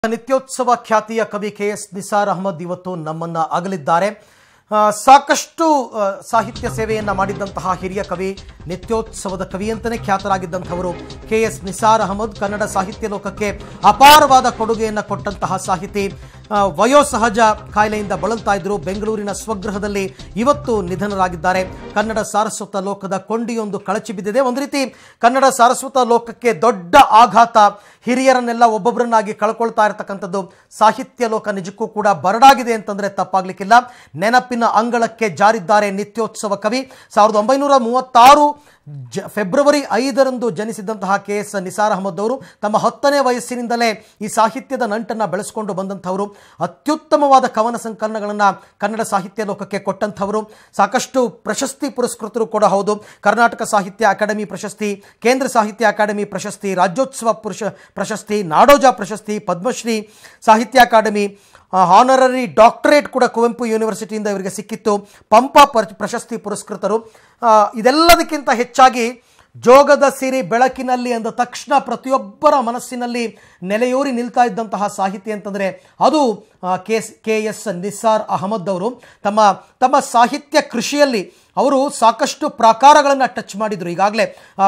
ನಿತ್ಯೋತ್ಸವ ಖ್ಯಾತಿಯ ಕವಿ ಕೆ ಎಸ್ ನಿಸಾರ್ ಅಹಮದ್ ಇವತ್ತು ನಮ್ಮನ್ನ ಅಗಲಿದ್ದಾರೆ ಆ, ಸಾಕಷ್ಟು ಆ, ಸಾಹಿತ್ಯ ಸೇವೆಯನ್ನ ಮಾಡಿದ್ದಂತಹ ಹಿರಿಯ ಕವಿ ನಿತ್ಯೋತ್ಸವದ ಕವಿ ಅಂತಲೇ ಖ್ಯಾತರಾಗಿದ್ದಂಥವರು ಕೆ ಎಸ್ ನಿಸಾರ್ ಅಹಮದ್ ಕನ್ನಡ ಸಾಹಿತ್ಯ ಲೋಕಕ್ಕೆ ಅಪಾರವಾದ ಕೊಡುಗೆಯನ್ನು ಕೊಟ್ಟಂತಹ ಸಾಹಿತಿ ಆ, ವಯೋಸಹಜ ಕಾಯಿಲೆಯಿಂದ ಬಳಲ್ತಾ ಇದ್ರು ಬೆಂಗಳೂರಿನ ಸ್ವಗೃಹದಲ್ಲಿ ಇವತ್ತು ನಿಧನರಾಗಿದ್ದಾರೆ ಕನ್ನಡ ಸಾರಸ್ವತ ಲೋಕದ ಕೊಂಡಿಯೊಂದು ಕಳಚಿ ಬಿದ್ದಿದೆ ಒಂದು ರೀತಿ ಕನ್ನಡ ಸಾರಸ್ವತ ಲೋಕಕ್ಕೆ ದೊಡ್ಡ ಆಘಾತ ಹಿರಿಯರನ್ನೆಲ್ಲ ಒಬ್ಬೊಬ್ಬರನ್ನಾಗಿ ಕಳ್ಕೊಳ್ತಾ ಇರತಕ್ಕಂಥದ್ದು ಸಾಹಿತ್ಯ ಲೋಕ ನಿಜಕ್ಕೂ ಕೂಡ ಬರಡಾಗಿದೆ ಅಂತಂದ್ರೆ ತಪ್ಪಾಗ್ಲಿಕ್ಕಿಲ್ಲ ನೆನಪಿನ ಅಂಗಳಕ್ಕೆ ಜಾರಿದ್ದಾರೆ ನಿತ್ಯೋತ್ಸವ ಕವಿ ಸಾವಿರದ ಒಂಬೈನೂರ ಮೂವತ್ತಾರು ಜ ಫೆಬ್ರವರಿ ಐದರಂದು ಜನಿಸಿದಂತಹ ಕೆ ಎಸ್ ನಿಸಾರ್ ಅಹಮದ್ ಅವರು ತಮ್ಮ ಹತ್ತನೇ ವಯಸ್ಸಿನಿಂದಲೇ ಈ ಸಾಹಿತ್ಯದ ನಂಟನ್ನು ಬೆಳೆಸ್ಕೊಂಡು ಬಂದಂಥವರು ಅತ್ಯುತ್ತಮವಾದ ಕವನ ಸಂಕಲನಗಳನ್ನು ಕನ್ನಡ ಸಾಹಿತ್ಯ ಲೋಕಕ್ಕೆ ಕೊಟ್ಟಂಥವರು ಸಾಕಷ್ಟು ಪ್ರಶಸ್ತಿ ಪುರಸ್ಕೃತರು ಕೂಡ ಹೌದು ಕರ್ನಾಟಕ ಸಾಹಿತ್ಯ ಅಕಾಡೆಮಿ ಪ್ರಶಸ್ತಿ ಕೇಂದ್ರ ಸಾಹಿತ್ಯ ಅಕಾಡೆಮಿ ಪ್ರಶಸ್ತಿ ರಾಜ್ಯೋತ್ಸವ ಪುರುಷ ಪ್ರಶಸ್ತಿ ನಾಡೋಜ ಪ್ರಶಸ್ತಿ ಪದ್ಮಶ್ರೀ ಸಾಹಿತ್ಯ ಅಕಾಡೆಮಿ ಹಾನರರಿ ಡಾಕ್ಟರೇಟ್ ಕೂಡ ಕುವೆಂಪು ಯೂನಿವರ್ಸಿಟಿಯಿಂದ ಇವರಿಗೆ ಸಿಕ್ಕಿತ್ತು ಪಂಪ ಪರ್- ಪ್ರಶಸ್ತಿ ಪುರಸ್ಕೃತರು ಆ, ಇದೆಲ್ಲದಕ್ಕಿಂತ ಹೆಚ್ಚಾಗಿ ಜೋಗದ ಸಿರಿ ಬೆಳಕಿನಲ್ಲಿ ಅಂದ ತಕ್ಷಣ ಪ್ರತಿಯೊಬ್ಬರ ಮನಸ್ಸಿನಲ್ಲಿ ನೆಲೆಯೂರಿ ನಿಲ್ತಾ ಇದ್ದಂತಹ ಸಾಹಿತಿ ಅಂತಂದರೆ ಅದು K S K S Nisar Ahmed ಅವರು ತಮ್ಮ ತಮ್ಮ ಸಾಹಿತ್ಯ ಕೃಷಿಯಲ್ಲಿ ಅವರು ಸಾಕಷ್ಟು ಪ್ರಾಕಾರಗಳನ್ನು ಟಚ್ ಮಾಡಿದರು ಈಗಾಗಲೇ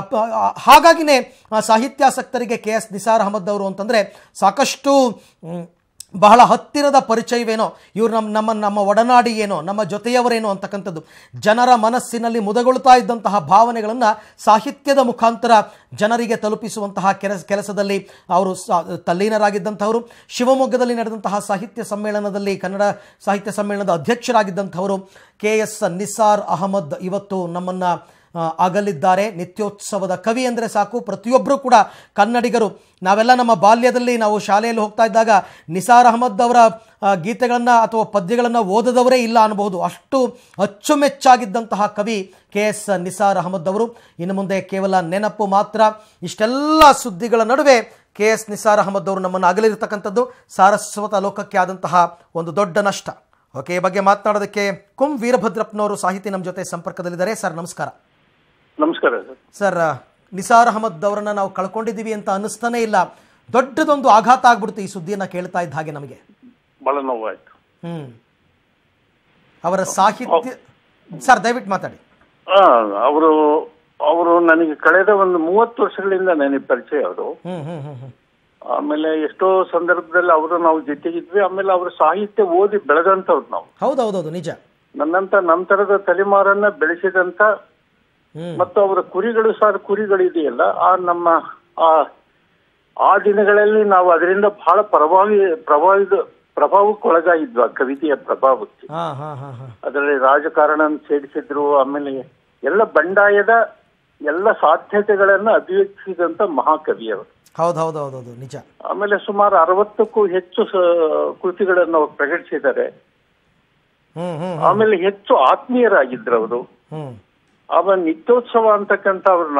ಹಾಗಾಗಿನೇ ಆ, ಸಾಹಿತ್ಯಾಸಕ್ತರಿಗೆ ಕೆ ಎಸ್ ನಿಸಾರ್ ಅಹಮದ್ ಅವರು ಅಂತಂದರೆ ಸಾಕಷ್ಟು ಮ್, ಬಹಳ ಹತ್ತಿರದ ಪರಿಚಯವೇನೋ ಇವರು ನಮ್ಮ ನಮ್ಮ ನಮ್ಮ ಒಡನಾಡಿ ಏನೋ ನಮ್ಮ ಜೊತೆಯವರೇನೋ ಅಂತಕ್ಕಂಥದ್ದು ಜನರ ಮನಸ್ಸಿನಲ್ಲಿ ಮುದಗೊಳ್ತಾ ಇದ್ದಂತಹ ಭಾವನೆಗಳನ್ನು ಸಾಹಿತ್ಯದ ಮುಖಾಂತರ ಜನರಿಗೆ ತಲುಪಿಸುವಂತಹ ಕೆಲಸ ಕೆಲಸದಲ್ಲಿ ಅವರು ಸಾ- ತಲ್ಲೀನರಾಗಿದ್ದಂಥವರು ಶಿವಮೊಗ್ಗದಲ್ಲಿ ನಡೆದಂತಹ ಸಾಹಿತ್ಯ ಸಮ್ಮೇಳನದಲ್ಲಿ ಕನ್ನಡ ಸಾಹಿತ್ಯ ಸಮ್ಮೇಳನದ ಅಧ್ಯಕ್ಷರಾಗಿದ್ದಂಥವರು ಕೆ ಎಸ್ ನಿಸಾರ್ ಅಹಮದ್ ಇವತ್ತು ನಮ್ಮನ್ನು ಆ, ಅಗಲಿದ್ದಾರೆ ನಿತ್ಯೋತ್ಸವದ ಕವಿ ಅಂದರೆ ಸಾಕು ಪ್ರತಿಯೊಬ್ಬರೂ ಕೂಡ ಕನ್ನಡಿಗರು ನಾವೆಲ್ಲ ನಮ್ಮ ಬಾಲ್ಯದಲ್ಲಿ ನಾವು ಶಾಲೆಯಲ್ಲಿ ಹೋಗ್ತಾ ಇದ್ದಾಗ ನಿಸಾರ್ ಅಹಮದ್ ಅವರ ಗೀತೆಗಳನ್ನು ಅಥವಾ ಪದ್ಯಗಳನ್ನು ಓದದವರೇ ಇಲ್ಲ ಅನ್ನಬಹುದು ಅಷ್ಟು ಅಚ್ಚುಮೆಚ್ಚಾಗಿದ್ದಂತಹ ಕವಿ ಕೆ ಎಸ್ ನಿಸಾರ್ ಅಹಮದ್ ಅವರು ಇನ್ನು ಮುಂದೆ ಕೇವಲ ನೆನಪು ಮಾತ್ರ ಇಷ್ಟೆಲ್ಲ ಸುದ್ದಿಗಳ ನಡುವೆ ಕೆ ಎಸ್ ನಿಸಾರ್ ಅಹಮದ್ ಅವರು ನಮ್ಮನ್ನು ಅಗಲಿರ್ತಕ್ಕಂಥದ್ದು ಸಾರಸ್ವತ ಲೋಕಕ್ಕೆ ಆದಂತಹ ಒಂದು ದೊಡ್ಡ ನಷ್ಟ ಓಕೆ ಈ ಬಗ್ಗೆ ಮಾತನಾಡೋದಕ್ಕೆ ಕುಂ ವೀರಭದ್ರಪ್ಪನವರು ಸಾಹಿತಿ ನಮ್ಮ ಜೊತೆ ಸಂಪರ್ಕದಲ್ಲಿದ್ದಾರೆ ಸರ್ ನಮಸ್ಕಾರ ನಮಸ್ಕಾರ ಸರ್ ಸರ್ ನಿಸಾರ್ ಅಹಮದ್ ಅವರನ್ನ ನಾವು ಕಳ್ಕೊಂಡಿದ್ದೀವಿ ಅಂತ ಅನ್ನಿಸ್ತಾನೆ ಇಲ್ಲ ದೊಡ್ಡದೊಂದು ಆಘಾತ ಆಗ್ಬಿಡ್ತು ಈ ಸುದ್ದಿಯನ್ನ ಕೇಳ್ತಾ ಇದ್ದ ಹಾಗೆ ನಮಗೆ ಬಹಳ ನೋವಾಯ್ತು ಹ್ಮ್ ಅವರ ಸಾಹಿತ್ಯ ಸರ್ ದಯವಿಟ್ಟು ಮಾತಾಡಿ ಅವರು ಅವರು ನನಗೆ ಕಳೆದ ಒಂದು ಮೂವತ್ತು ವರ್ಷಗಳಿಂದ ನನಗೆ ಪರಿಚಯ ಅವರು ಹ್ಮ್ ಹ್ಮ್ ಹ್ಮ್ ಹ್ಮ್ ಆಮೇಲೆ ಎಷ್ಟೋ ಸಂದರ್ಭದಲ್ಲಿ ಅವರು ನಾವು ಜೊತೆಗಿದ್ವಿ ಆಮೇಲೆ ಅವರ ಸಾಹಿತ್ಯ ಓದಿ ಬೆಳೆದಂತವ್ರು ನಾವು ಹೌದೌದೌದು ನಿಜ ನನ್ನಂತ ನಂತರದ ತಲೆಮಾರನ್ನ ಬೆಳೆಸಿದಂತ ಹ್ಮ್ ಮತ್ತು ಅವರ ಕುರಿಗಳು ಸಾರ್ ಕುರಿಗಳಿದೆಯಲ್ಲ ಆ ನಮ್ಮ ಆ ಆ ದಿನಗಳಲ್ಲಿ ನಾವು ಅದರಿಂದ ಬಹಳ ಪ್ರಭಾವಿ ಪ್ರಭಾವಿತ ಪ್ರಭಾವಕ್ಕೊಳಗಾಗಿದ್ವು ಆ ಕವಿತೆಯ ಪ್ರಭಾವಕ್ಕೆ ಹಾ ಹಾ ಹಾ ಹಾ ಅದರಲ್ಲಿ ರಾಜಕಾರಣ ಸೇರಿಸಿದ್ರು ಆಮೇಲೆ ಎಲ್ಲ ಬಂಡಾಯದ ಎಲ್ಲ ಸಾಧ್ಯತೆಗಳನ್ನ ಅಭಿವ್ಯಕ್ತಿಸಿದಂತ ಮಹಾಕವಿ ಅವರು ಹೌದು ಹೌದು ಹೌದೌದು ನಿಜ ಆಮೇಲೆ ಸುಮಾರು ಅರವತ್ತಕ್ಕೂ ಹೆಚ್ಚು ಸ- ಕೃತಿಗಳನ್ನು ಅವರು ಪ್ರಕಟಿಸಿದ್ದಾರೆ ಹ್ಮ್ ಹ್ಮ್ ಆಮೇಲೆ ಹೆಚ್ಚು ಆತ್ಮೀಯರಾಗಿದ್ರು ಅವರು ಹ್ಮ್ ಆಮೇಲೆ ನಿತ್ಯೋತ್ಸವ ಅಂತಕ್ಕಂಥ ಅವ್ರನ್ನ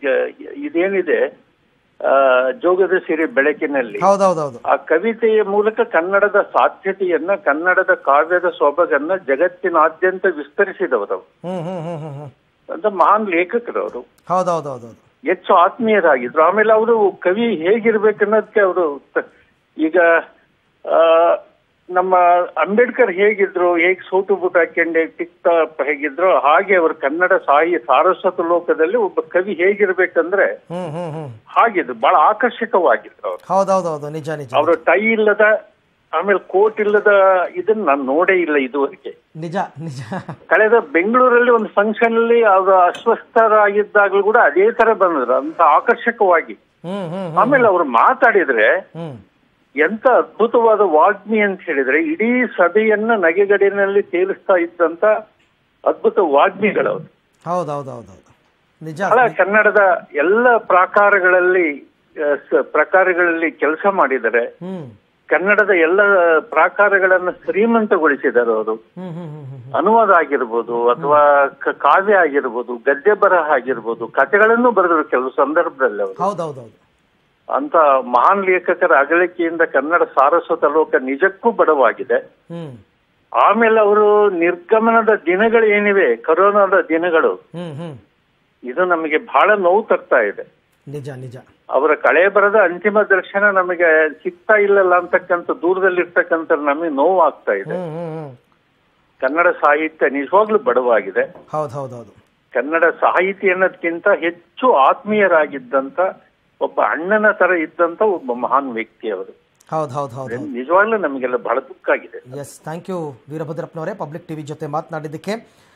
ಇದೇನಿದೆ ಆ, ಜೋಗದ ಸಿರಿ ಬೆಳಕಿನಲ್ಲಿ ಹೌದೌದೌದು ಆ ಕವಿತೆಯ ಮೂಲಕ ಕನ್ನಡದ ಸಾಧ್ಯತೆಯನ್ನ ಕನ್ನಡದ ಕಾವ್ಯದ ಸೊಬಗನ್ನ ಜಗತ್ತಿನಾದ್ಯಂತ ವಿಸ್ತರಿಸಿದವರು ಹ್ಮ್ ಹ್ಮ್ ಹ್ಮ್ ಹ್ಮ್ ಹ್ಮ್ ಅಂತ ಮಹಾನ್ ಲೇಖಕರವರು ಹೌದೌದೌದೌದು ಹೆಚ್ಚು ಆತ್ಮೀಯರಾಗಿದ್ರು ಆಮೇಲೆ ಅವರು ಕವಿ ಹೇಗಿರ್ಬೇಕನ್ನೋದಕ್ಕೆ ಅವರು ಈಗ ಆ, ನಮ್ಮ ಅಂಬೇಡ್ಕರ್ ಹೇಗಿದ್ರು ಹೇಗ್ ಸೋಟು ಬುಟ್ ಹಾಕೊಂಡೆ ಟಿಕ್ತ ಹೇಗಿದ್ರು ಹಾಗೆ ಅವರು ಕನ್ನಡ ಸಾಹಿ ಸಾರಸ್ವತ ಲೋಕದಲ್ಲಿ ಒಬ್ಬ ಕವಿ ಹೇಗಿರ್ಬೇಕಂದ್ರೆ ಹ್ಮ್ ಹ್ಮ್ ಹ್ಮ್ ಹಾಗಿದ್ರು ಬಹಳ ಆಕರ್ಷಕವಾಗಿದ್ರು ಅವರು ಹೌದೌದೌದು ನಿಜ ನಿಜ ಅವರು ಟೈ ಇಲ್ಲದ ಆಮೇಲೆ ಕೋಟ್ ಇಲ್ಲದ ಇದನ್ನ ನಾನು ನೋಡೇ ಇಲ್ಲ ಇದುವರೆಗೆ ನಿಜ ನಿಜ ಕಳೆದ ಬೆಂಗಳೂರಲ್ಲಿ ಒಂದು ಫಂಕ್ಷನ್ ಅಲ್ಲಿ ಅವರು ಅಸ್ವಸ್ಥರಾಗಿದ್ದಾಗಲೂ ಕೂಡ ಅದೇ ತರ ಬಂದ್ರು ಅಂತ ಆಕರ್ಷಕವಾಗಿ ಹ್ಮ್ ಹ್ಮ್ ಹ್ಮ್ ಆಮೇಲೆ ಅವರು ಮಾತಾಡಿದ್ರೆ ಹ್ಮ್ ಎಂತ ಅದ್ಭುತವಾದ ವಾಗ್ಮಿ ಅಂತ ಹೇಳಿದ್ರೆ ಇಡೀ ಸಭೆಯನ್ನ ನಗೆಗಡಿನಲ್ಲಿ ತೇಲಿಸ್ತಾ ಇದ್ದಂತ ಅದ್ಭುತ ವಾಗ್ಮಿಗಳವರು ಹೌದೌದೌದೌದು ನಿಜ ಬಹಳ ಕನ್ನಡದ ಎಲ್ಲ ಪ್ರಾಕಾರಗಳಲ್ಲಿ ಆ, ಸ- ಪ್ರಕಾರಗಳಲ್ಲಿ ಕೆಲಸ ಮಾಡಿದ್ದಾರೆ ಹ್ಮ್ ಕನ್ನಡದ ಎಲ್ಲ ಪ್ರಾಕಾರಗಳನ್ನ ಶ್ರೀಮಂತಗೊಳಿಸಿದ್ದಾರೆ ಅವರು ಹ್ಮ್ ಹ್ಮ್ ಹ್ಮ್ ಹ್ಮ್ ಅನುವಾದ ಆಗಿರ್ಬೋದು ಅಥವಾ ಕ- ಕಾವ್ಯ ಆಗಿರ್ಬೋದು ಗದ್ಯ ಬರಹ ಆಗಿರ್ಬೋದು ಕಥೆಗಳನ್ನು ಬರೆದರು ಕೆಲವು ಸಂದರ್ಭದಲ್ಲಿ ಅವರು ಹೌದೌದೌದು ಅಂತ ಮಹಾನ್ ಲೇಖಕರ ಅಗಲಿಕೆಯಿಂದ ಕನ್ನಡ ಸಾರಸ್ವತ ಲೋಕ ನಿಜಕ್ಕೂ ಬಡವಾಗಿದೆ ಹ್ಮ್ ಆಮೇಲೆ ಅವರು ನಿರ್ಗಮನದ ದಿನಗಳು ಏನಿವೆ ಕರೋನಾದ ದಿನಗಳು ಹ್ಮ್ ಹ್ಮ್ ಇದು ನಮಗೆ ಬಹಳ ನೋವು ತರ್ತಾ ಇದೆ ನಿಜ ನಿಜ ಅವರ ಕಳೆ ಬರದ ಅಂತಿಮ ದರ್ಶನ ನಮಗೆ ಸಿಗ್ತಾ ಇಲ್ಲಲ್ಲ ಅಂತಕ್ಕಂಥ ದೂರದಲ್ಲಿರ್ತಕ್ಕಂಥ ನಮಗೆ ನೋವು ಆಗ್ತಾ ಇದೆ ಹ್ಮ್ ಹ್ಮ್ ಹ್ಮ್ ಕನ್ನಡ ಸಾಹಿತ್ಯ ನಿಜವಾಗ್ಲೂ ಬಡವಾಗಿದೆ ಹೌದು ಹೌದು ಹೌದು ಕನ್ನಡ ಸಾಹಿತಿ ಅನ್ನೋದಕ್ಕಿಂತ ಹೆಚ್ಚು ಆತ್ಮೀಯರಾಗಿದ್ದಂತ ಒಬ್ಬ ಅಣ್ಣನ ತರ ಇದ್ದಂತ ಒಬ್ಬ ಮಹಾನ್ ವ್ಯಕ್ತಿ ಅವರು ಹೌದು ಹೌದು ಹೌದು ನಿಜವಾಗ್ಲೂ ನಮಗೆಲ್ಲ ಬಹಳ ದುಃಖ ಆಗಿದೆ ಎಸ್ ಥ್ಯಾಂಕ್ ಯು ವೀರಭದ್ರಪ್ಪನವರೇ ಪಬ್ಲಿಕ್ ಟಿವಿ ಜೊತೆ ಮಾತನಾಡಿದ್ದಕ್ಕೆ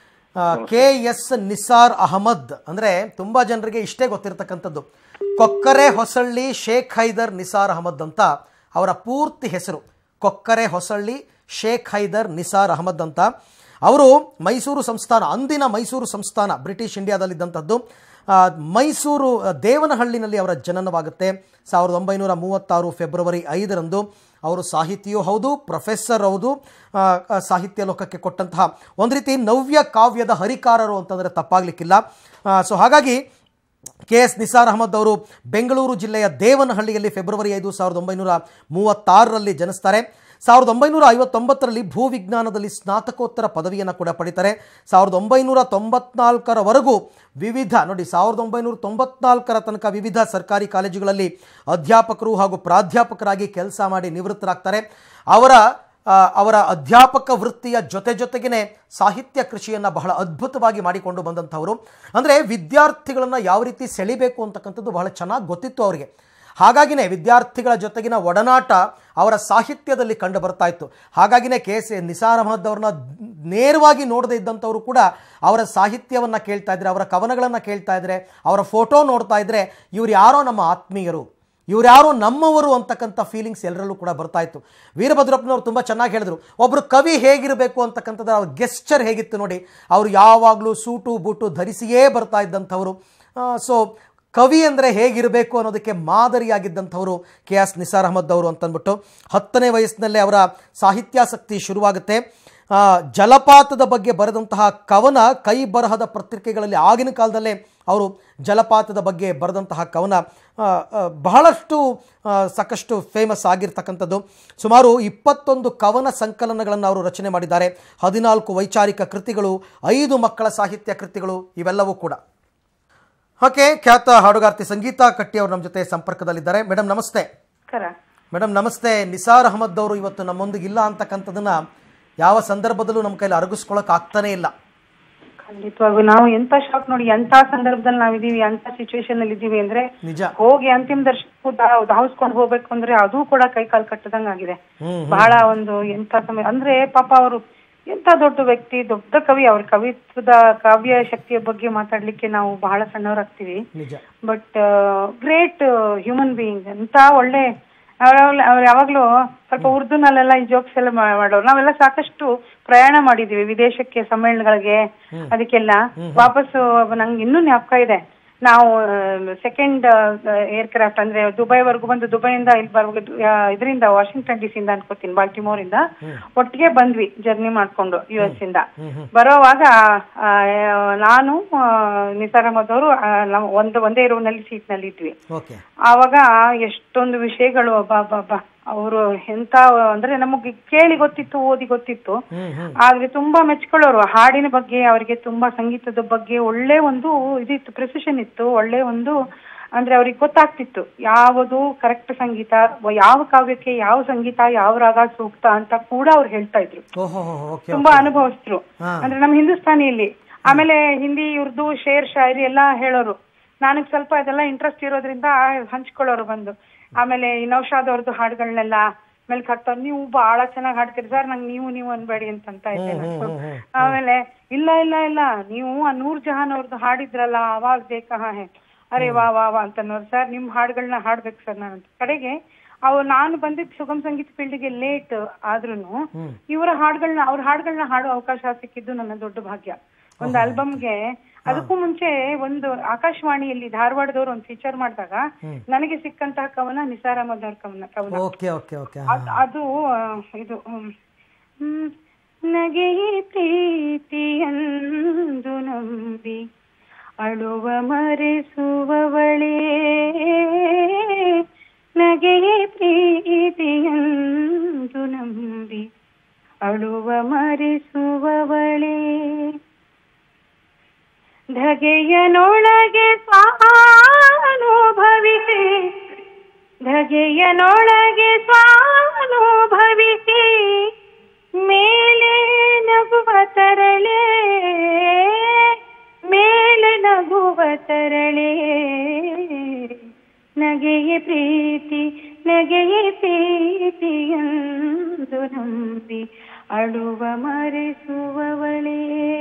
ಕೆ ಎಸ್ ನಿಸಾರ್ ಅಹಮದ್ ಅಂದರೆ ತುಂಬ ಜನರಿಗೆ ಇಷ್ಟೇ ಗೊತ್ತಿರತಕ್ಕಂಥದ್ದು ಕೊಕ್ಕರೆ ಹೊಸಳ್ಳಿ ಶೇಖ್ ಹೈದರ್ ನಿಸಾರ್ ಅಹಮದ್ ಅಂತ ಅವರ ಪೂರ್ತಿ ಹೆಸರು ಕೊಕ್ಕರೆ ಹೊಸಳ್ಳಿ ಶೇಖ್ ಹೈದರ್ ನಿಸಾರ್ ಅಹಮದ್ ಅಂತ ಅವರು ಮೈಸೂರು ಸಂಸ್ಥಾನ ಅಂದಿನ ಮೈಸೂರು ಸಂಸ್ಥಾನ ಬ್ರಿಟಿಷ್ ಇಂಡಿಯಾದಲ್ಲಿದ್ದಂಥದ್ದು ಆ, ಮೈಸೂರು ಆ, ದೇವನಹಳ್ಳಿನಲ್ಲಿ ಅವರ ಜನನವಾಗುತ್ತೆ ಸಾವಿರದ ಒಂಬೈನೂರ ಮೂವತ್ತಾರು ಫೆಬ್ರವರಿ ಐದರಂದು ಅವರು ಸಾಹಿತಿಯೂ ಹೌದು ಪ್ರೊಫೆಸರ್ ಹೌದು ಆ, ಆ, ಸಾಹಿತ್ಯ ಲೋಕಕ್ಕೆ ಕೊಟ್ಟಂತಹ ಒಂದು ರೀತಿ ನವ್ಯ ಕಾವ್ಯದ ಹರಿಕಾರರು ಅಂತಂದರೆ ತಪ್ಪಾಗಲಿಕ್ಕಿಲ್ಲ ಸೊ ಹಾಗಾಗಿ ಕೆ ಎಸ್ ನಿಸಾರ್ ಅಹಮದ್ ಅವರು ಬೆಂಗಳೂರು ಜಿಲ್ಲೆಯ ದೇವನಹಳ್ಳಿಯಲ್ಲಿ ಫೆಬ್ರವರಿ ಐದು ಸಾವಿರದ ಒಂಬೈನೂರ ಮೂವತ್ತಾರರಲ್ಲಿ ಜನಿಸ್ತಾರೆ ಸಾವಿರದ ಒಂಬೈನೂರ ಐವತ್ತೊಂಬತ್ತರಲ್ಲಿ ಭೂವಿಜ್ಞಾನದಲ್ಲಿ ಸ್ನಾತಕೋತ್ತರ ಪದವಿಯನ್ನು ಕೂಡ ಪಡಿತಾರೆ ಸಾವಿರದ ಒಂಬೈನೂರ ತೊಂಬತ್ನಾಲ್ಕರವರೆಗೂ ವಿವಿಧ ನೋಡಿ ಸಾವಿರದ ಒಂಬೈನೂರ ತೊಂಬತ್ನಾಲ್ಕರ ತನಕ ವಿವಿಧ ಸರ್ಕಾರಿ ಕಾಲೇಜುಗಳಲ್ಲಿ ಅಧ್ಯಾಪಕರು ಹಾಗೂ ಪ್ರಾಧ್ಯಾಪಕರಾಗಿ ಕೆಲಸ ಮಾಡಿ ನಿವೃತ್ತರಾಗ್ತಾರೆ ಅವರ ಆ, ಅವರ ಅಧ್ಯಾಪಕ ವೃತ್ತಿಯ ಜೊತೆ ಜೊತೆಗೇ ಸಾಹಿತ್ಯ ಕೃಷಿಯನ್ನು ಬಹಳ ಅದ್ಭುತವಾಗಿ ಮಾಡಿಕೊಂಡು ಬಂದಂಥವರು ಅಂದರೆ ವಿದ್ಯಾರ್ಥಿಗಳನ್ನು ಯಾವ ರೀತಿ ಸೆಳಿಬೇಕು ಅಂತಕ್ಕಂಥದ್ದು ಬಹಳ ಚೆನ್ನಾಗಿ ಗೊತ್ತಿತ್ತು ಅವರಿಗೆ ಹಾಗಾಗಿನೇ ವಿದ್ಯಾರ್ಥಿಗಳ ಜೊತೆಗಿನ ಒಡನಾಟ ಅವರ ಸಾಹಿತ್ಯದಲ್ಲಿ ಕಂಡು ಬರ್ತಾ ಇತ್ತು ಹಾಗಾಗಿನೇ ಕೆ ಎಸ್ ನಿಸಾರ್ ಅಹಮದ್ ಅವ್ರನ್ನ ನೇರವಾಗಿ ನೋಡದೇ ಇದ್ದಂಥವರು ಕೂಡ ಅವರ ಸಾಹಿತ್ಯವನ್ನು ಕೇಳ್ತಾ ಇದ್ರೆ ಅವರ ಕವನಗಳನ್ನು ಕೇಳ್ತಾ ಇದ್ರೆ ಅವರ ಫೋಟೋ ನೋಡ್ತಾ ಇದ್ರೆ ಇವ್ರು ಯಾರೋ ನಮ್ಮ ಆತ್ಮೀಯರು ಇವ್ರು ಯಾರೋ ನಮ್ಮವರು ಅಂತಕ್ಕಂಥ ಫೀಲಿಂಗ್ಸ್ ಎಲ್ಲರಲ್ಲೂ ಕೂಡ ಬರ್ತಾ ಇತ್ತು ವೀರಭದ್ರಪ್ಪನವರು ತುಂಬ ಚೆನ್ನಾಗಿ ಹೇಳಿದ್ರು ಒಬ್ಬರು ಕವಿ ಹೇಗಿರಬೇಕು ಅಂತಕ್ಕಂಥದ್ದು ಅವ್ರ ಗೆಸ್ಚರ್ ಹೇಗಿತ್ತು ನೋಡಿ ಅವರು ಯಾವಾಗಲೂ ಸೂಟು ಬೂಟು ಧರಿಸಿಯೇ ಬರ್ತಾ ಇದ್ದಂಥವರು ಸೊ ಕವಿ ಅಂದರೆ ಹೇಗಿರಬೇಕು ಅನ್ನೋದಕ್ಕೆ ಮಾದರಿಯಾಗಿದ್ದಂಥವರು ಕೆ ಎಸ್ ನಿಸಾರ್ ಅಹಮದ್ ಅವರು ಅಂತಂದ್ಬಿಟ್ಟು ಹತ್ತನೇ ವಯಸ್ಸಿನಲ್ಲೇ ಅವರ ಸಾಹಿತ್ಯಾಸಕ್ತಿ ಶುರುವಾಗುತ್ತೆ ಆ, ಜಲಪಾತದ ಬಗ್ಗೆ ಬರೆದಂತಹ ಕವನ ಕೈ ಬರಹದ ಪತ್ರಿಕೆಗಳಲ್ಲಿ ಆಗಿನ ಕಾಲದಲ್ಲೇ ಅವರು ಜಲಪಾತದ ಬಗ್ಗೆ ಬರೆದಂತಹ ಕವನ ಆ, ಆ, ಬಹಳಷ್ಟು ಆ, ಸಾಕಷ್ಟು ಫೇಮಸ್ ಆಗಿರ್ತಕ್ಕಂಥದ್ದು ಸುಮಾರು ಇಪ್ಪತ್ತೊಂದು ಕವನ ಸಂಕಲನಗಳನ್ನು ಅವರು ರಚನೆ ಮಾಡಿದ್ದಾರೆ ಹದಿನಾಲ್ಕು ವೈಚಾರಿಕ ಕೃತಿಗಳು ಐದು ಮಕ್ಕಳ ಸಾಹಿತ್ಯ ಕೃತಿಗಳು ಇವೆಲ್ಲವೂ ಕೂಡ ಓಕೆ ಖ್ಯಾತ ಹಾಡುಗಾರ್ತಿ ಸಂಗೀತ ಕಟ್ಟಿ ಅವರು ನಮ್ಮ ಜೊತೆ ಸಂಪರ್ಕದಲ್ಲಿದ್ದಾರೆ ಮೇಡಮ್ ನಮಸ್ತೆ ಕರ ಮೇಡಮ್ ನಮಸ್ತೆ ನಿಸಾರ್ ಅಹಮದ್ ಅವರು ಇವತ್ತು ನಮ್ಮೊಂದಿಗೆ ಇಲ್ಲ ಅಂತಕ್ಕಂಥದ್ದನ್ನ ಯಾವ ಸಂದರ್ಭದಲ್ಲೂ ನಮ್ಮ ಕೈಲಿ ಅರಗಿಸ್ಕೊಳಕ್ ಆಗ್ತಾನೇ ಇಲ್ಲ ಖಂಡಿತವಾಗೂ ನಾವು ಎಂತ ಶಾಕ್ ನೋಡಿ ಎಂತ ಸಂದರ್ಭದಲ್ಲಿ ನಾವಿದೀವಿ ಎಂತ ಸಿಚುವೇಶನ್ ಅಲ್ಲಿ ಇದೀವಿ ಅಂದ್ರೆ ನಿಜ ಹೋಗಿ ಅಂತಿಮ ದರ್ಶನಕ್ಕೂ ಧಾವ್- ಧಾವಿಸ್ಕೊಂಡು ಹೋಗ್ಬೇಕು ಅಂದ್ರೆ ಅದು ಕೂಡ ಕೈ ಕಾಲು ಕಟ್ಟದಂಗ ಆಗಿದೆ ಹ್ಮ್ ಬಹಳ ಒಂದು ಎಂತ ಸಮಯ ಅಂದ್ರೆ ಪಾಪ ಅವರು ಎಂತ ದೊಡ್ಡ ವ್ಯಕ್ತಿ ದೊಡ್ಡ ಕವಿ ಅವ್ರ ಕವಿತ್ವದ ಕಾವ್ಯ ಶಕ್ತಿಯ ಬಗ್ಗೆ ಮಾತಾಡ್ಲಿಕ್ಕೆ ನಾವು ಬಹಳ ಸಣ್ಣವರಾಗ್ತೀವಿ ನಿಜ ಬಟ್ ಗ್ರೇಟ್ ಹ್ಯೂಮನ್ ಬೀಯಿಂಗ್ ಅಂತ ಒಳ್ಳೆ ಅವ್ರ ಅವ್ರು ಯಾವಾಗ್ಲೂ ಸ್ವಲ್ಪ ಉರ್ದುನಲ್ಲೆಲ್ಲ ಈ ಜೋಕ್ಸ್ ಎಲ್ಲ ಮಾ- ಮಾಡೋರು ನಾವೆಲ್ಲ ಸಾಕಷ್ಟು ಪ್ರಯಾಣ ಮಾಡಿದೀವಿ ವಿದೇಶಕ್ಕೆ ಸಮ್ಮೇಳನಗಳಿಗೆ ಅದಕ್ಕೆಲ್ಲ ವಾಪಸ್ಸು ನಂಗೆ ಇನ್ನೂ ಜ್ಞಾಪಕ ಇದೆ ನಾವು ಸೆಕೆಂಡ್ ಏರ್ ಕ್ರಾಫ್ಟ್ ಅಂದ್ರೆ ದುಬೈವರೆಗೂ ಬಂದು ದುಬೈಯಿಂದ ಇಲ್ಲಿ ಬರುವ ಇದರಿಂದ ವಾಷಿಂಗ್ಟನ್ ಡಿ ಇಂದ ಅನ್ಕೋತೀನಿ ಬಾಲ್ಟಿಮೋರ್ ಇಂದ ಒಟ್ಟಿಗೆ ಬಂದ್ವಿ ಜರ್ನಿ ಮಾಡ್ಕೊಂಡು ಯು ಎಸ್ ಇಂದ ಬರೋವಾಗ ಆ, ನಾನು ಆ, ನಿಸಾರ್ ಅಹಮದ್ ಅವರು ಆ, ನಾವು ಒಂದು ಒಂದೇ ರೂಮ್ ನಲ್ಲಿ ಸೀಟ್ ನಲ್ಲಿ ಇದ್ವಿ ಓಕೆ ಆವಾಗ ಎಷ್ಟೊಂದು ವಿಷಯಗಳು ಬಾ ಬಾ ಬಾ ಅವರು ಎಂತ ಅಂದ್ರೆ ನಮಗೆ ಕೇಳಿ ಗೊತ್ತಿತ್ತು ಓದಿ ಗೊತ್ತಿತ್ತು ಹ್ಮ್ ಹ್ಮ್ ಆದ್ರೆ ತುಂಬಾ ಮೆಚ್ಕೊಳ್ಳೋರು ಹಾಡಿನ ಬಗ್ಗೆ ಅವರಿಗೆ ತುಂಬಾ ಸಂಗೀತದ ಬಗ್ಗೆ ಒಳ್ಳೆ ಒಂದು ಇದಿತ್ತು ಪ್ರಿಸಿಷನ್ ಇತ್ತು ಒಳ್ಳೆ ಒಂದು ಅಂದ್ರೆ ಅವ್ರಿಗೆ ಗೊತ್ತಾಗ್ತಿತ್ತು ಯಾವುದು ಕರೆಕ್ಟ್ ಸಂಗೀತ ವ- ಯಾವ ಕಾವ್ಯಕ್ಕೆ ಯಾವ ಸಂಗೀತ ಯಾವ ರಾಗ ಸೂಕ್ತ ಅಂತ ಕೂಡ ಅವ್ರು ಹೇಳ್ತಾ ಇದ್ರು ಓಹೋ ಓಕೆ ತುಂಬಾ ಅನುಭವಿಸಿದ್ರು ಹಾ. ಅಂದ್ರೆ ನಮ್ಮ ಹಿಂದೂಸ್ತಾನಿಯಲ್ಲಿ ಆಮೇಲೆ ಹಿಂದಿ ಉರ್ದು ಶೇರ್ ಶಾಯರಿ ಎಲ್ಲ ಹೇಳೋರು ನನಗ್ ಸ್ವಲ್ಪ ಇದೆಲ್ಲ ಇಂಟ್ರೆಸ್ಟ್ ಇರೋದ್ರಿಂದ ಹಂಚ್ಕೊಳ್ಳೋರು ಬಂದು ಆಮೇಲೆ ಈ ನೌಶಾದ್ ಅವ್ರದ್ದು ಹಾಡುಗಳನ್ನೆಲ್ಲ ಮೆಲ್ಕ್ ಹಾಕ್ತಾರೆ ನೀವು ಬಹಳ ಚೆನ್ನಾಗಿ ಹಾಡ್ತೀರಿ ಸರ್ ನಂಗೆ ನೀವು ನೀವು ಅನ್ಬೇಡಿ ಅಂತ ಅಂತ ಇದ್ದೆ ನಾನು. ಆಮೇಲೆ ಇಲ್ಲ ಇಲ್ಲ ಇಲ್ಲ ನೀವು ಆ ನೂರ್ ಜಹಾನ್ ಅವ್ರದ್ದು ಹಾಡಿದ್ರಲ್ಲ ಆವಾಜ್ ಬೇಕಾ ಹೇ ಅರೆ ವಾ ವಾ ವಾ ಅಂತನೋರು ಸರ್ ನಿಮ್ ಹಾಡುಗಳನ್ನ ಹಾಡ್ಬೇಕು ಸರ್ ನಾನು ಅಂತ ಕಡೆಗೆ ಅವ್ ನಾನು ಬಂದಿದ್ ಸುಗಮ ಸಂಗೀತ ಫೀಲ್ಡ್ಗೆ ಲೇಟ್ ಆದ್ರೂನು ಇವರ ಹಾಡುಗಳನ್ನ ಅವ್ರ ಹಾಡುಗಳನ್ನ ಹಾಡೋ ಅವಕಾಶ ಸಿಕ್ಕಿದ್ದು ನನ್ನ ದೊಡ್ಡ ಭಾಗ್ಯ ಒಂದು ಆಲ್ಬಮ್ಗೆ ಅದಕ್ಕೂ ಮುಂಚೆ ಒಂದು ಆಕಾಶವಾಣಿಯಲ್ಲಿ ಧಾರವಾಡದವ್ರು ಒಂದು ಫೀಚರ್ ಮಾಡಿದಾಗ ನನಗೆ ಸಿಕ್ಕಂತಹ ಕವನ ನಿಸಾರ್ ಅಹಮದ್ ಅವ್ರ ಕವನ ಕವನ ಓಕೆ ಓಕೆ ಓಕೆ ಅದ್- ಅದು ಆ, ಇದು ಹ್ಮ್. ಹ್ಮ್. ನಗೆಯೇ ಪ್ರೀತಿಯಂದು ನಂಬಿ ಅಳುವ ಮರೆಸುವವಳೇ ನಗೆಯೇ ಪ್ರೀತಿಯಂದು ನಂಬಿ ಅಳುವ ಮರೆಸುವವಳೇ ಧಗೆಯನೊಳಗೆ ಸ್ವಾನುಭವಿಸಿ ಧಗೆಯನೊಳಗೆ ಸ್ವಾನುಭವಿಸಿ ಮೇಲೆ ನಗುವ ತರಳೆ ಮೇಲೆ ನಗುವ ತರಳೆ ನಗೆಯೇ ಪ್ರೀತಿ ನಗೆಯೇ ಪ್ರೀತಿಯಂದು ನಂಬಿ ಅಳುವ ಮರೆಸುವವಳೇ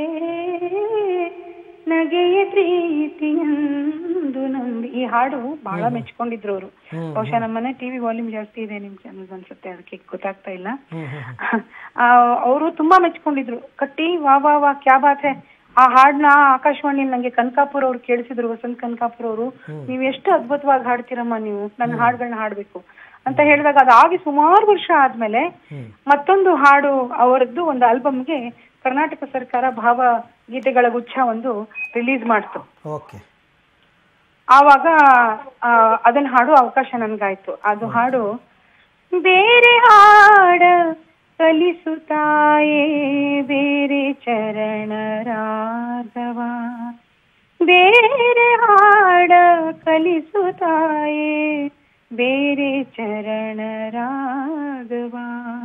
ನಗೆಯೇ ಪ್ರೀತಿಯಂದು ನಂಬಿ ಈ ಹಾಡು ಬಹಳ ಮೆಚ್ಕೊಂಡಿದ್ರು ಅವರು ಬಹುಶಃ ನಮ್ಮನೆ ಟಿವಿ ವಾಲ್ಯೂಮ್ ಜಾಸ್ತಿ ಇದೆ ನಿಮ್ ಚಾನಲ್ ಅನ್ಸುತ್ತೆ ಅದಕ್ಕೆ ಗೊತ್ತಾಗ್ತಾ ಇಲ್ಲ ಅವರು ತುಂಬಾ ಮೆಚ್ಕೊಂಡಿದ್ರು ಕಟ್ಟಿ ವಾ ವಾ ವಾ ಕ್ಯಾ ಬಾತ್ ಹೈ ಆ ಹಾಡ್ನ ಆಕಾಶವಾಣಿಯಲ್ಲಿ ನಂಗೆ ಕನಕಾಪುರ ಅವ್ರು ಕೇಳಿಸಿದ್ರು ವಸಂತ್ ಕನಕಾಪುರ ಅವರು ನೀವ್ ಎಷ್ಟು ಅದ್ಭುತವಾಗಿ ಹಾಡ್ತೀರಮ್ಮ ನೀವು ನನ್ನ ಹಾಡ್ಗಳನ್ನ ಹಾಡ್ಬೇಕು ಅಂತ ಹೇಳಿದಾಗ ಅದಾಗಿ ಸುಮಾರು ವರ್ಷ ಆದ್ಮೇಲೆ ಮತ್ತೊಂದು ಹಾಡು ಅವರದ್ದು ಒಂದು ಆಲ್ಬಮ್ಗೆ ಕರ್ನಾಟಕ ಸರ್ಕಾರ ಭಾವ ಗೀತೆಗಳ ಗುಚ್ಛ ಒಂದು ರಿಲೀಸ್ ಮಾಡ್ತು ಓಕೆ ಆವಾಗ ಆ, ಅದನ್ನ ಹಾಡು ಅವಕಾಶ ನನ್ಗಾಯ್ತು ಅದು ಹಾಡು ಬೇರೆ ಹಾಡ ಕಲಿಸುತ್ತಾಯೇ ಬೇರೆ ಚರಣ ರಾಘವ ಬೇರೆ ಹಾಡ ಕಲಿಸುತ್ತಾಯೇ ಬೇರೆ ಚರಣ ರಾಘವ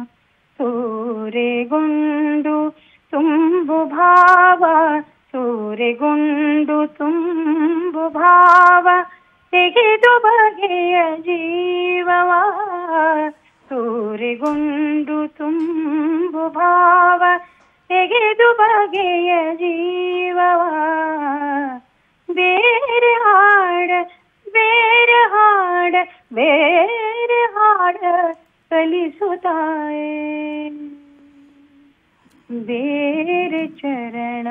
ಸೂರೆಗೊಂಡು ತುಂಬು ಭಾವ ಸೂರೆಗೊಂಡು ತುಂಬು ಭಾವ ತೆಗೆದು ಬಗೆಯ ಜೀವವ ಸೂರೆಗೊಂಡು ತುಂಬು ಭಾವ ತೆಗೆದು ಬಗೆಯ ಜೀವವ ಬೇರೆ ಹಾಡ ಬೇರೆ ಹಾಡ ಬೇರೆ ಹಾಡ ಕಲಿಸುತ್ತಾಯೇ ಬೇರೆ ಚರಣ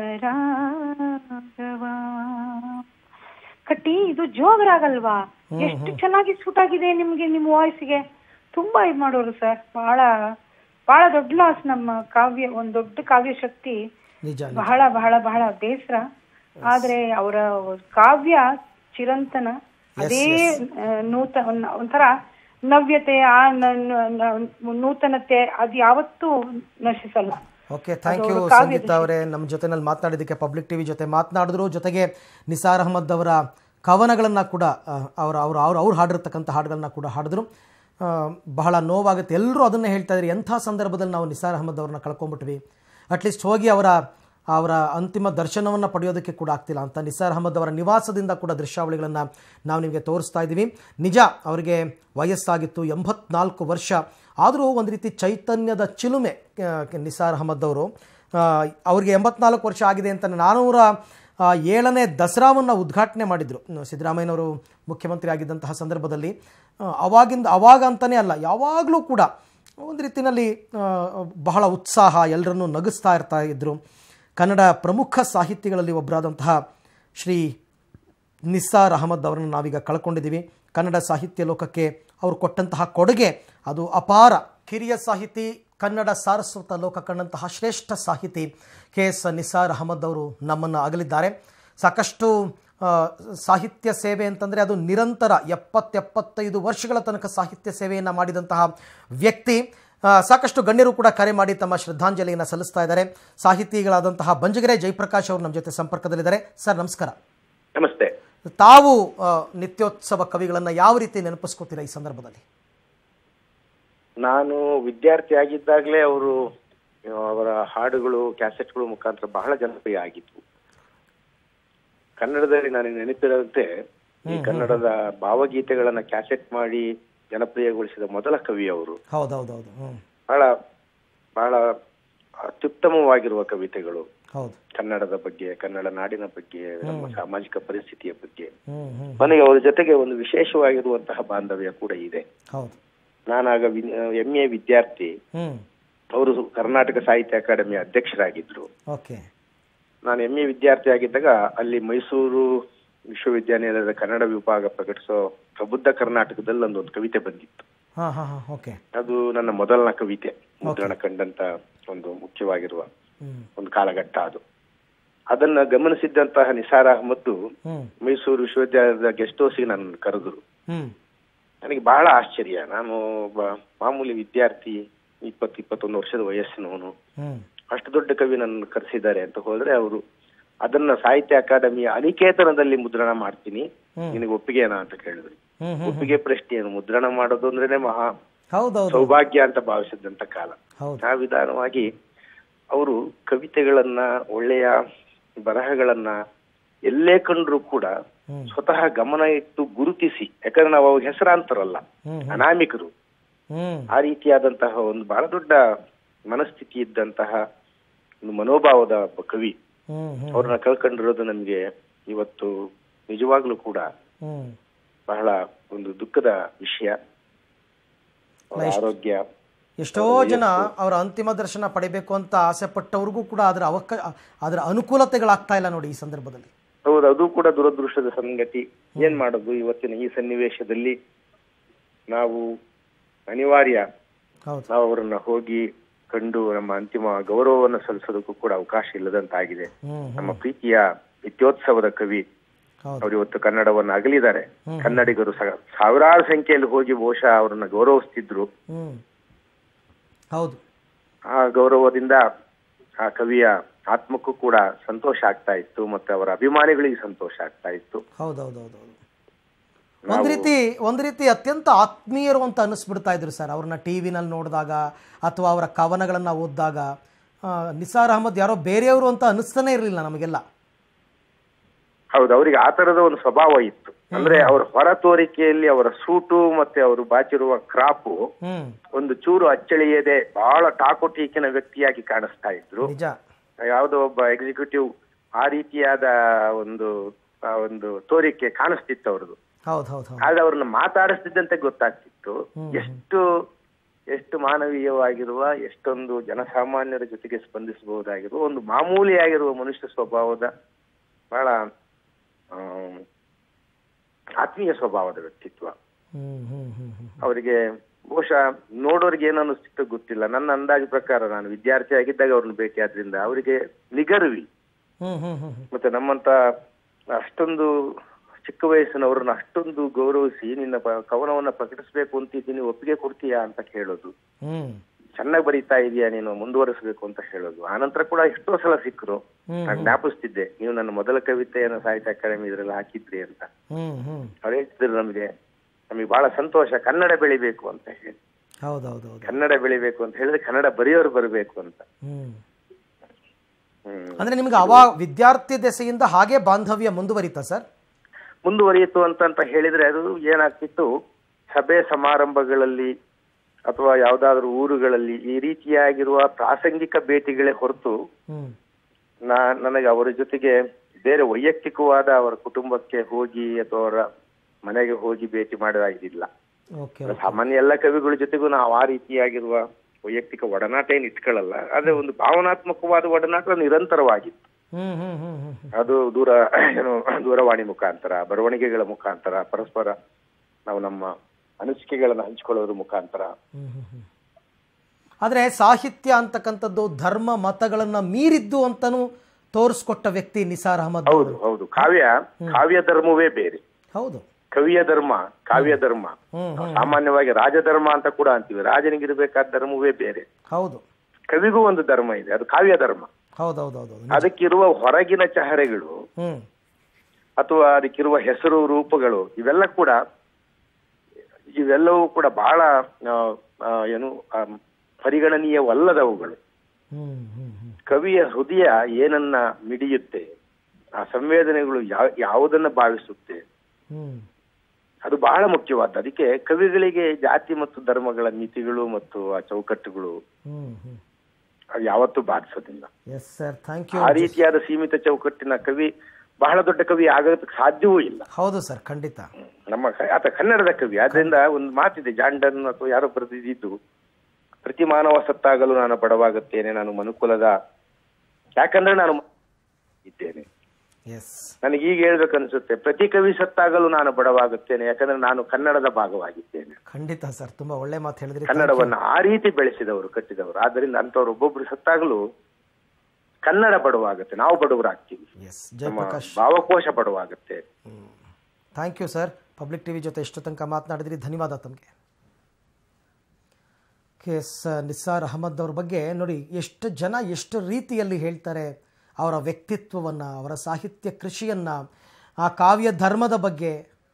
ರಾಘವ ಕಟ್ಟಿ ಇದು ಜೋಗರಾಗಲ್ವಾ ಎಷ್ಟು ಚೆನ್ನಾಗಿ ಸೂಟ್ ಆಗಿದೆ ನಿಮ್ಗೆ ನಿಮ್ ವಾಯ್ಸ್ಗೆ ತುಂಬಾ ಇದ್ ಮಾಡೋರು ಸರ್ ಬಹಳ ಬಹಳ ದೊಡ್ಡ ಲಾಸ್ ನಮ್ಮ ಕಾವ್ಯ ಒಂದ್ ದೊಡ್ಡ ಕಾವ್ಯ ಶಕ್ತಿ ನಿಜ ಬಹಳ ಬಹಳ ಬಹಳ ಬೇಸರ ಆದ್ರೆ ಅವರ ಕಾವ್ಯ ಚಿರಂತನ ಅದೇ ಆ, ನೂತ ಒಂದ್- ಒಂಥರ ನವ್ಯತೆ ಆ ನ- ನ- ನ- ನೂತನತೆ ಅದ್ ಯಾವತ್ತೂ ನಶಿಸಲ್ಲ ಓಕೆ ಥ್ಯಾಂಕ್ ಯು ಅದವ್ರ ಕಾವ್ಯದ ಸಂಗೀತ ಅವರೇ ನಮ್ಮ ಜೊತೆನಲ್ಲಿ ಮಾತನಾಡಿದ್ದಕ್ಕೆ ಪಬ್ಲಿಕ್ ಟಿವಿ ಜೊತೆ ಮಾತನಾಡಿದ್ರು ಜೊತೆಗೆ ನಿಸಾರ್ ಅಹಮದ್ ಅವರ ಕವನಗಳನ್ನು ಕೂಡ ಆ, ಅವರ ಅವ್ರು ಅವ್ರು ಅವ್ರು ಹಾಡಿರ್ತಕ್ಕಂಥ ಹಾಡುಗಳನ್ನ ಕೂಡ ಹಾಡಿದ್ರು ಆ, ಬಹಳ ನೋವಾಗುತ್ತೆ ಎಲ್ಲರೂ ಅದನ್ನೇ ಹೇಳ್ತಾ ಇದ್ದಾರೆ ಎಂಥ ಸಂದರ್ಭದಲ್ಲಿ ನಾವು ನಿಸಾರ್ ಅಹಮದ್ ಅವ್ರನ್ನ ಕಳ್ಕೊಂಡ್ಬಿಟ್ವಿ ಅಟ್ಲೀಸ್ಟ್ ಹೋಗಿ ಅವರ ಅವರ ಅಂತಿಮ ದರ್ಶನವನ್ನು ಪಡೆಯೋದಕ್ಕೆ ಕೂಡ ಆಗ್ತಿಲ್ಲ ಅಂತ ನಿಸಾರ್ ಅಹಮದ್ ಅವರ ನಿವಾಸದಿಂದ ಕೂಡ ದೃಶ್ಯಾವಳಿಗಳನ್ನು ನಾವು ನಿಮಗೆ ತೋರಿಸ್ತಾ ಇದ್ದೀವಿ ನಿಜ ಅವರಿಗೆ ವಯಸ್ಸಾಗಿತ್ತು ಎಂಬತ್ನಾಲ್ಕು ವರ್ಷ ಆದರೂ ಒಂದು ರೀತಿ ಚೈತನ್ಯದ ಚಿಲುಮೆ ಆ, ನಿಸಾರ್ ಅಹಮದ್ ಅವರು ಆ, ಅವ್ರಿಗೆ ಎಂಬತ್ನಾಲ್ಕು ವರ್ಷ ಆಗಿದೆ ಅಂತ ನಾನೂರ ಆ, ಏಳನೇ ದಸರಾವನ್ನು ಉದ್ಘಾಟನೆ ಮಾಡಿದರು ಸಿದ್ದರಾಮಯ್ಯನವರು ಮುಖ್ಯಮಂತ್ರಿ ಆಗಿದ್ದಂತಹ ಸಂದರ್ಭದಲ್ಲಿ ಆ, ಅವಾಗಿಂದ ಅವಾಗ ಅಂತಲೇ ಅಲ್ಲ ಯಾವಾಗಲೂ ಕೂಡ ಒಂದು ರೀತಿಯಲ್ಲಿ ಆ, ಬಹಳ ಉತ್ಸಾಹ ಎಲ್ಲರನ್ನೂ ನಗಿಸ್ತಾ ಇರ್ತಾ ಇದ್ದರು ಕನ್ನಡ ಪ್ರಮುಖ ಸಾಹಿತಿಗಳಲ್ಲಿ ಒಬ್ಬರಾದಂತಹ ಶ್ರೀ ನಿಸ್ಸಾರ್ ಅಹಮದ್ ಅವರನ್ನು ನಾವೀಗ ಕಳ್ಕೊಂಡಿದ್ದೀವಿ ಕನ್ನಡ ಸಾಹಿತ್ಯ ಲೋಕಕ್ಕೆ ಅವರು ಕೊಟ್ಟಂತಹ ಕೊಡುಗೆ ಅದು ಅಪಾರ ಕಿರಿಯ ಸಾಹಿತಿ ಕನ್ನಡ ಸಾರಸ್ವತ ಲೋಕ ಕಂಡಂತಹ ಶ್ರೇಷ್ಠ ಸಾಹಿತಿ ಕೆ ಎಸ್ ನಿಸಾರ್ ಅಹಮದ್ ಅವರು ನಮ್ಮನ್ನು ಅಗಲಿದ್ದಾರೆ ಸಾಕಷ್ಟು ಆ, ಸಾಹಿತ್ಯ ಸೇವೆ ಅಂತಂದರೆ ಅದು ನಿರಂತರ ಎಪ್ಪತ್ತೆಪ್ಪತ್ತೈದು ವರ್ಷಗಳ ತನಕ ಸಾಹಿತ್ಯ ಸೇವೆಯನ್ನು ಮಾಡಿದಂತಹ ವ್ಯಕ್ತಿ ಆ, ಸಾಕಷ್ಟು ಗಣ್ಯರು ಕೂಡ ಕರೆ ಮಾಡಿ ತಮ್ಮ ಶ್ರದ್ಧಾಂಜಲಿಯನ್ನು ಸಲ್ಲಿಸ್ತಾ ಇದ್ದಾರೆ ಸಾಹಿತಿಗಳಾದಂತಹ ಬಂಜಗೆರೆ ಜಯಪ್ರಕಾಶ್ ಅವರು ನಮ್ಮ ಜೊತೆ ಸಂಪರ್ಕದಲ್ಲಿದ್ದಾರೆ ಸರ್ ನಮಸ್ಕಾರ ನಮಸ್ತೆ ತಾವು ಆ, ನಿತ್ಯೋತ್ಸವ ಕವಿಗಳನ್ನು ಯಾವ ರೀತಿ ನೆನಪಿಸ್ಕೋತೀರಾ ಈ ಸಂದರ್ಭದಲ್ಲಿ ನಾನು ವಿದ್ಯಾರ್ಥಿ ಆಗಿದ್ದಾಗಲೇ ಅವರು ಅವರ ಹಾಡುಗಳು ಕ್ಯಾಸೆಟ್ಗಳು ಮುಖಾಂತರ ಬಹಳ ಜನಪ್ರಿಯ ಆಗಿತ್ತು ಕನ್ನಡದಲ್ಲಿ ನನಗೆ ನೆನಪಿರಂತೆ ಈ ಕನ್ನಡದ ಭಾವಗೀತೆಗಳನ್ನ ಕ್ಯಾಸೆಟ್ ಮಾಡಿ ಜನಪ್ರಿಯಗೊಳಿಸಿದ ಮೊದಲ ಕವಿ ಅವರು ಹೌದೌದೌದು ಹ್ಞೂ ಬಹಳ ಬಹಳ ಅತ್ಯುತ್ತಮವಾಗಿರುವ ಕವಿತೆಗಳು ಹೌದು ಕನ್ನಡದ ಬಗ್ಗೆ ಕನ್ನಡ ನಾಡಿನ ಬಗ್ಗೆ ನಮ್ಮ ಸಾಮಾಜಿಕ ಪರಿಸ್ಥಿತಿಯ ಬಗ್ಗೆ ಹ್ಞೂ ಹ್ಞೂ ನನಗೆ ಅವರ ಜೊತೆಗೆ ಒಂದು ವಿಶೇಷವಾಗಿರುವಂತಹ ಬಾಂಧವ್ಯ ಕೂಡ ಇದೆ ಹೌದು ನಾನಾಗ ಎಂ ಎ ವಿದ್ಯಾರ್ಥಿ ಹ್ಞೂ ಅವರು ಕರ್ನಾಟಕ ಸಾಹಿತ್ಯ ಅಕಾಡೆಮಿಯ ಅಧ್ಯಕ್ಷರಾಗಿದ್ರು ಓಕೆ ನಾನು ಎಂ ಎ ವಿದ್ಯಾರ್ಥಿ ಆಗಿದ್ದಾಗ ಅಲ್ಲಿ ಮೈಸೂರು ವಿಶ್ವವಿದ್ಯಾನಿಲಯದ ಕನ್ನಡ ವಿಭಾಗ ಪ್ರಕಟಿಸೋ ಪ್ರಬುದ್ಧ ಕರ್ನಾಟಕದಲ್ಲಿ ಒಂದೊಂದು ಕವಿತೆ ಬಂದಿತ್ತು ಹಾಂ ಹಾಂ ಹಾಂ ಓಕೆ ಅದು ನನ್ನ ಮೊದಲನ ಕವಿತೆ ಮುದ್ರಣ ಕಂಡಂತ ಒಂದು ಮುಖ್ಯವಾಗಿರುವ ಹ್ಞೂ ಒಂದು ಕಾಲಘಟ್ಟ ಅದು ಅದನ್ನ ಗಮನಿಸಿದ್ದಂತಹ ನಿಸಾರ್ ಅಹಮದ್ ಹ್ಞೂ ಮೈಸೂರು ವಿಶ್ವವಿದ್ಯಾಲಯದ ಗೆಸ್ಟ್ ಹೌಸ್ಗೆ ನನ್ನ ಕರೆದ್ರು ಹ್ಞೂ ನನಗೆ ಬಹಳ ಆಶ್ಚರ್ಯ ನಾನು ಒಬ್ಬ ಮಾಮೂಲಿ ವಿದ್ಯಾರ್ಥಿ ಇಪ್ಪತ್ತು ಇಪ್ಪತ್ತೊಂದು ವರ್ಷದ ವಯಸ್ಸಿನವನು ಹ್ಞೂ ಅಷ್ಟು ದೊಡ್ಡ ಕವಿ ನನ್ನ ಕರೆಸಿದ್ದಾರೆ ಅಂತ ಹೋದ್ರೆ ಅವರು ಅದನ್ನ ಸಾಹಿತ್ಯ ಅಕಾಡೆಮಿಯ ಅನಿಕೇತನದಲ್ಲಿ ಮುದ್ರಣ ಮಾಡ್ತೀನಿ ನಿನಗೆ ಒಪ್ಪಿಗೆನಾ ಅಂತ ಕೇಳಿದ್ರು ಹ್ಮ್ ಹ್ಮ್ ಒಪ್ಪಿಗೆ ಪ್ರಶ್ನೆಯನ್ನು ಮುದ್ರಣ ಮಾಡೋದು ಅಂದ್ರೇನೆ ಮಹಾ ಹೌದೌದು ಸೌಭಾಗ್ಯ ಅಂತ ಭಾವಿಸಿದಂತ ಕಾಲ ಹೌದು ಆ ವಿಧಾನವಾಗಿ ಅವರು ಕವಿತೆಗಳನ್ನ ಒಳ್ಳೆಯ ಬರಹಗಳನ್ನ ಎಲ್ಲೇ ಕಂಡ್ರು ಕೂಡ ಹ್ಮ್. ಸ್ವತಃ ಗಮನ ಇಟ್ಟು ಗುರುತಿಸಿ ಯಾಕಂದ್ರೆ ನಾವು ಅವ್ರ ಹೆಸರಾಂತರಲ್ಲ ಹ್ಮ್ ಅನಾಮಿಕರು ಹ್ಮ್ ಆ ರೀತಿಯಾದಂತಹ ಒಂದು ಬಹಳ ದೊಡ್ಡ ಮನಸ್ಥಿತಿ ಇದ್ದಂತಹ ಒಂದು ಮನೋಭಾವದ ಒಬ್ಬ ಕವಿ ಹ್ಮ್ ಹ್ಮ್ ಅವ್ರನ್ನ ಕಳ್ಕೊಂಡಿರೋದು ನಮ್ಗೆ ಇವತ್ತು ನಿಜವಾಗ್ಲೂ ಕೂಡ ಹ್ಮ್ ಬಹಳ ಒಂದು ದುಃಖದ ವಿಷಯ ಅವ್ರ ಆರೋಗ್ಯ ಎಷ್ಟೋ ಜನ ಅವರ ಅಂತಿಮ ದರ್ಶನ ಪಡಿಬೇಕು ಅಂತ ಆಸೆ ಪಟ್ಟವ್ರಿಗೂ ಕೂಡ ಅದರ ಅವಕ ಅದರ ಅನುಕೂಲತೆಗಳಾಗ್ತಾ ಇಲ್ಲ ನೋಡಿ ಈ ಸಂದರ್ಭದಲ್ಲಿ ಹೌದು ಅದು ಕೂಡ ದುರದೃಷ್ಟದ ಸಂಗತಿ ಏನ್ ಮಾಡೋದು ಇವತ್ತಿನ ಈ ಸನ್ನಿವೇಶದಲ್ಲಿ ನಾವು ಅನಿವಾರ್ಯ ಹೌದು ನಾವು ಅವರನ್ನ ಹೋಗಿ ಕಂಡು ನಮ್ಮ ಅಂತಿಮ ಗೌರವವನ್ನು ಸಲ್ಲಿಸೋದಕ್ಕೂ ಕೂಡ ಅವಕಾಶ ಇಲ್ಲದಂತಾಗಿದೆ ಹ್ಮ್ ನಮ್ಮ ಪ್ರೀತಿಯ ನಿತ್ಯೋತ್ಸವದ ಕವಿ ಹೌದು ಅವರು ಇವತ್ತು ಕನ್ನಡವನ್ನು ಅಗಲಿದ್ದಾರೆ ಕನ್ನಡಿಗರು ಸ- ಸಾವಿರಾರು ಸಂಖ್ಯೆಯಲ್ಲಿ ಹೋಗಿ ಬಹುಶಃ ಅವರನ್ನ ಗೌರವಿಸ್ತಿದ್ರು ಹ್ಮ್ ಹೌದು ಆ ಗೌರವದಿಂದ ಆ ಕವಿಯ ಆತ್ಮಕ್ಕೂ ಕೂಡ ಸಂತೋಷ ಆಗ್ತಾ ಇತ್ತು ಮತ್ತೆ ಅವರ ಅಭಿಮಾನಿಗಳಿಗೆ ಸಂತೋಷ ಆಗ್ತಾ ಇತ್ತು ಹೌದೌದೌದು ಒಂದ್ ರೀತಿ ಒಂದ್ ರೀತಿ ಅತ್ಯಂತ ಆತ್ಮೀಯರು ಅಂತ ಅನಿಸ್ಬಿಡ್ತಾ ಇದ್ರು ಸರ್ ಅವ್ರನ್ನ ಟಿ ವಿನಲ್ಲಿ ನೋಡಿದಾಗ ಅಥವಾ ಅವರ ಕವನಗಳನ್ನ ಓದಿದಾಗ ಆ, ನಿಸಾರ್ ಅಹಮದ್ ಯಾರೋ ಬೇರೆಯವರು ಅಂತ ಅನಿಸ್ತಾನೆ ಇರಲಿಲ್ಲ ನಮಗೆಲ್ಲ ಹೌದು ಅವರಿಗೆ ಆ ತರದ ಒಂದು ಸ್ವಭಾವ ಇತ್ತು ಅಂದ್ರೆ ಅವರ ಹೊರ ತೋರಿಕೆಯಲ್ಲಿ ಅವರ ಸೂಟು ಮತ್ತೆ ಅವರು ಬಾಚಿರುವ ಕ್ರಾಪು ಹ್ಮ್ ಒಂದು ಚೂರು ಅಚ್ಚಳಿಯದೆ ಬಹಳ ಟಾಕೋಟೀಕಿನ ವ್ಯಕ್ತಿಯಾಗಿ ಕಾಣಿಸ್ತಾ ಇದ್ರು ನಿಜ ಯಾವುದೋ ಒಬ್ಬ ಎಕ್ಸಿಕ್ಯೂಟಿವ್ ಆ ರೀತಿಯಾದ ಒಂದು ಆ ಒಂದು ತೋರಿಕೆ ಕಾಣಿಸ್ತಿತ್ತು ಅವ್ರದ್ದು ಹೌದು ಹೌದು ಹೌದು ಆದ್ರೆ ಅವ್ರನ್ನ ಮಾತಾಡಿಸ್ತಿದ್ದಂತೆ ಗೊತ್ತಾಗ್ತಿತ್ತು ಎಷ್ಟು ಎಷ್ಟು ಮಾನವೀಯವಾಗಿರುವ ಎಷ್ಟೊಂದು ಜನಸಾಮಾನ್ಯರ ಜೊತೆಗೆ ಸ್ಪಂದಿಸಬಹುದಾಗಿರುವ ಒಂದು ಮಾಮೂಲಿಯಾಗಿರುವ ಮನುಷ್ಯ ಸ್ವಭಾವದ ಬಹಳ ಆಮ್, ಆತ್ಮೀಯ ಸ್ವಭಾವದ ವ್ಯಕ್ತಿತ್ವ ಹ್ಮ್ ಹ್ಮ್ ಹ್ಮ್ ಹ್ಮ್ ಅವರಿಗೆ ಬಹುಶಃ ನೋಡೋರಿಗೆ ಏನು ಅನ್ನಿಸ್ತಿತ್ತು ಗೊತ್ತಿಲ್ಲ ನನ್ನ ಅಂದಾಜು ಪ್ರಕಾರ ನಾನು ವಿದ್ಯಾರ್ಥಿ ಆಗಿದ್ದಾಗ ಅವ್ರನ್ನ ಭೇಟಿ ಆದ್ರಿಂದ ಅವರಿಗೆ ನಿಗರ್ವಿ ಹ್ಮ್ ಹ್ಮ್ ಹ್ಮ್ ಹ್ಮ್ ಮತ್ತೆ ನಮ್ಮಂತ ಅಷ್ಟೊಂದು ಚಿಕ್ಕ ವಯಸ್ಸಿನವ್ರನ್ನ ಅಷ್ಟೊಂದು ಗೌರವಿಸಿ ನಿನ್ನ ಪ- ಕವನವನ್ನ ಪ್ರಕಟಿಸ್ಬೇಕು ಅಂತಿದ್ದೀನಿ ಒಪ್ಪಿಗೆ ಕೊಡ್ತೀಯಾ ಅಂತ ಕೇಳೋದು ಹ್ಮ್ ಚೆನ್ನಾಗಿ ಬರೀತಾ ಇದೀಯಾ ನೀನು ಮುಂದುವರಿಸಬೇಕು ಅಂತ ಹೇಳೋದು ಆನಂತರ ಕೂಡ ಎಷ್ಟೋ ಸಲ ಸಿಕ್ಕರು ಹ್ಮ್. ನಾನು ಜ್ಞಾಪಿಸ್ತಿದ್ದೆ ನೀವು ನನ್ನ ಮೊದಲ ಕವಿತೆಯನ್ನು ಸಾಹಿತ್ಯ ಅಕಾಡೆಮಿ ಇದ್ರಲ್ಲಿ ಹಾಕಿದ್ರಿ ಅಂತ ಹ್ಮ್ ಹ್ಮ್ ಅವ್ರು ಹೇಳ್ತಿದ್ರು ನಮಗೆ ನಮಗೆ ಬಹಳ ಸಂತೋಷ ಕನ್ನಡ ಬೆಳಿಬೇಕು ಅಂತ ಹೇಳಿ ಹೌದೌದು ಹೌದು ಕನ್ನಡ ಬೆಳಿಬೇಕು ಅಂತ ಹೇಳಿದ್ರೆ ಕನ್ನಡ ಬರೆಯೋರು ಬರಬೇಕು ಅಂತ ಹ್ಮ್ ಹ್ಮ್ ಅಂದ್ರೆ ನಿಮ್ಗೆ ಅವಾಗ ವಿದ್ಯಾರ್ಥಿ ದೆಸೆಯಿಂದ ಹಾಗೆ ಬಾಂಧವ್ಯ ಮುಂದುವರಿತಾ ಸರ್ ಮುಂದುವರಿಯಿತು ಅಂತ ಅಂತ ಹೇಳಿದ್ರೆ ಅದು ಏನಾಗ್ತಿತ್ತು ಸಭೆ ಸಮಾರಂಭಗಳಲ್ಲಿ ಅಥವಾ ಯಾವ್ದಾದ್ರು ಊರುಗಳಲ್ಲಿ ಈ ರೀತಿಯಾಗಿರುವ ಪ್ರಾಸಂಗಿಕ ಭೇಟಿಗಳೇ ಹೊರತು ಹ್ಮ್ ನಾ ನನಗೆ ಅವರ ಜೊತೆಗೆ ಬೇರೆ ವೈಯಕ್ತಿಕವಾದ ಅವರ ಕುಟುಂಬಕ್ಕೆ ಹೋಗಿ ಅಥವಾ ಅವರ ಮನೆಗೆ ಹೋಗಿ ಭೇಟಿ ಮಾಡೋದಾಗಿದ್ದಿಲ್ಲ ಓಕೆ ಸಾಮಾನ್ಯ ಎಲ್ಲ ಕವಿಗಳ ಜೊತೆಗೂ ನಾವು ಆ ರೀತಿಯಾಗಿರುವ ವೈಯಕ್ತಿಕ ಒಡನಾಟ ಏನು ಇಟ್ಕೊಳ್ಳಲ್ಲ ಆದ್ರೆ ಒಂದು ಭಾವನಾತ್ಮಕವಾದ ಒಡನಾಟ ನಿರಂತರವಾಗಿತ್ತು ಹ್ಮ್ ಹ್ಮ್ ಹ್ಮ್ ಹ್ಮ್ ಅದು ದೂರ ಏನು ದೂರವಾಣಿ ಮುಖಾಂತರ ಬರವಣಿಗೆಗಳ ಮುಖಾಂತರ ಪರಸ್ಪರ ನಾವು ನಮ್ಮ ಅನಿಸಿಕೆಗಳನ್ನ ಹಂಚಿಕೊಳ್ಳೋದ್ರ ಮುಖಾಂತರ ಹ್ಮ್ ಹ್ಮ್ ಹ್ಮ್. ಆದ್ರೆ ಸಾಹಿತ್ಯ ಅಂತಕ್ಕಂಥದ್ದು ಧರ್ಮ ಮತಗಳನ್ನ ಮೀರಿದ್ದು ಅಂತಾನು ತೋರಿಸ್ಕೊಟ್ಟ ವ್ಯಕ್ತಿ ನಿಸಾರ್ ಅಹಮದ್ ಹೌದು ಹೌದು ಕಾವ್ಯ ಕಾವ್ಯ ಧರ್ಮವೇ ಬೇರೆ ಹೌದು ಕವಿಯ ಧರ್ಮ ಕಾವ್ಯ ಧರ್ಮ ಹ್ಮ್ ನಾವು ಸಾಮಾನ್ಯವಾಗಿ ರಾಜಧರ್ಮ ಅಂತ ಕೂಡ ಅಂತೀವಿ ರಾಜನಿಗಿರ್ಬೇಕಾದ ಧರ್ಮವೇ ಬೇರೆ ಹೌದು ಕವಿಗೂ ಒಂದು ಧರ್ಮ ಇದೆ ಅದು ಕಾವ್ಯ ಧರ್ಮ ಹೌದೌದೌದು ಅದಕ್ಕಿರುವ ಹೊರಗಿನ ಚಹರೆಗಳು ಹ್ಮ್ ಅಥವಾ ಅದಕ್ಕಿರುವ ಹೆಸರು ರೂಪಗಳು ಇವೆಲ್ಲ ಕೂಡ ಇವೆಲ್ಲವೂ ಕೂಡ ಬಹಳ ಆ, ಆ, ಏನು ಆ, ಪರಿಗಣನೀಯವಲ್ಲದವುಗಳು ಹ್ಮ್ ಹ್ಮ್ ಹ್ಮ್ ಕವಿಯ ಹೃದಯ ಏನನ್ನ ಮಿಡಿಯುತ್ತೆ ಆ ಸಂವೇದನೆಗಳು ಯಾವ ಯಾವುದನ್ನ ಭಾವಿಸುತ್ತೆ ಹ್ಮ್ ಅದು ಬಹಳ ಮುಖ್ಯವಾದ ಅದಕ್ಕೆ ಕವಿಗಳಿಗೆ ಜಾತಿ ಮತ್ತು ಧರ್ಮಗಳ ಮಿತಿಗಳು ಮತ್ತು ಆ ಚೌಕಟ್ಟುಗಳು ಹ್ಮ್ ಹ್ಮ್ ಅದು ಯಾವತ್ತೂ ಬಾಧಿಸೋದಿಲ್ಲ ಎಸ್ ಸರ್ ಥ್ಯಾಂಕ್ ಯು ಆ ರೀತಿಯಾದ ಸೀಮಿತ ಚೌಕಟ್ಟಿನ ಕವಿ ಬಹಳ ದೊಡ್ಡ ಕವಿ ಆಗೋದಕ್ಕೆ ಸಾಧ್ಯವೂ ಇಲ್ಲ ಹೌದು ಸರ್ ಖಂಡಿತ ನಮ್ಮ ಕ- ಆತ ಕನ್ನಡದ ಕವಿ ಆದ್ರಿಂದ ಒಂದು ಮಾತಿದೆ ಜಾಂಡನ್ ಅಥವಾ ಯಾರೋ ಬರೆದಿದ್ದು ಪ್ರತಿ ಮಾನವ ಸತ್ತಾಗಲು ನಾನು ಬಡವಾಗುತ್ತೇನೆ ನಾನು ಮನುಕುಲದ ಯಾಕಂದ್ರೆ ನಾನು ಇದ್ದೇನೆ ಎಸ್ ನನಗೆ ಈಗ ಹೇಳ್ಬೇಕನ್ಸುತ್ತೆ ಪ್ರತಿ ಕವಿ ಸತ್ತಾಗಲು ನಾನು ಬಡವಾಗುತ್ತೇನೆ ಯಾಕಂದ್ರೆ ನಾನು ಕನ್ನಡದ ಭಾಗವಾಗಿದ್ದೇನೆ ಖಂಡಿತ ಸರ್ ತುಂಬಾ ಒಳ್ಳೆ ಮಾತು ಹೇಳಿದ್ರಿ ಕನ್ನಡವನ್ನ ಆ ರೀತಿ ಬೆಳೆಸಿದವರು ಕಟ್ಟಿದವರು ಆದ್ದರಿಂದ ಅಂತವ್ರು ಒಬ್ಬೊಬ್ರು ಸತ್ತಾಗಲೂ ಕನ್ನಡ ಬಡವಾಗುತ್ತೆ ನಾವು ಬಡವರಾಗ್ತೀವಿ ಎಸ್ ನಮ್ಮ ಜಯಪ್ರಕಾಶ್ ಭಾವಕೋಶ ಬಡವಾಗುತ್ತೆ thank you sir public TV ಜೊತೆ ಎಷ್ಟು ತನಕ ಮಾತನಾಡಿದ್ರಿ ಧನ್ಯವಾದ ತಮಗೆ ಕೆ ಎಸ್ ನಿಸ್ಸಾರ್ ಅಹಮದ್ ಅವ್ರ ಬಗ್ಗೆ ನೋಡಿ ಎಷ್ಟು ಜನ ಎಷ್ಟು ರೀತಿಯಲ್ಲಿ ಹೇಳ್ತಾರೆ ಅವರ ವ್ಯಕ್ತಿತ್ವವನ್ನು ಅವರ ಸಾಹಿತ್ಯ ಕೃಷಿಯನ್ನು ಆ ಕಾವ್ಯ ಧರ್ಮದ ಬಗ್ಗೆ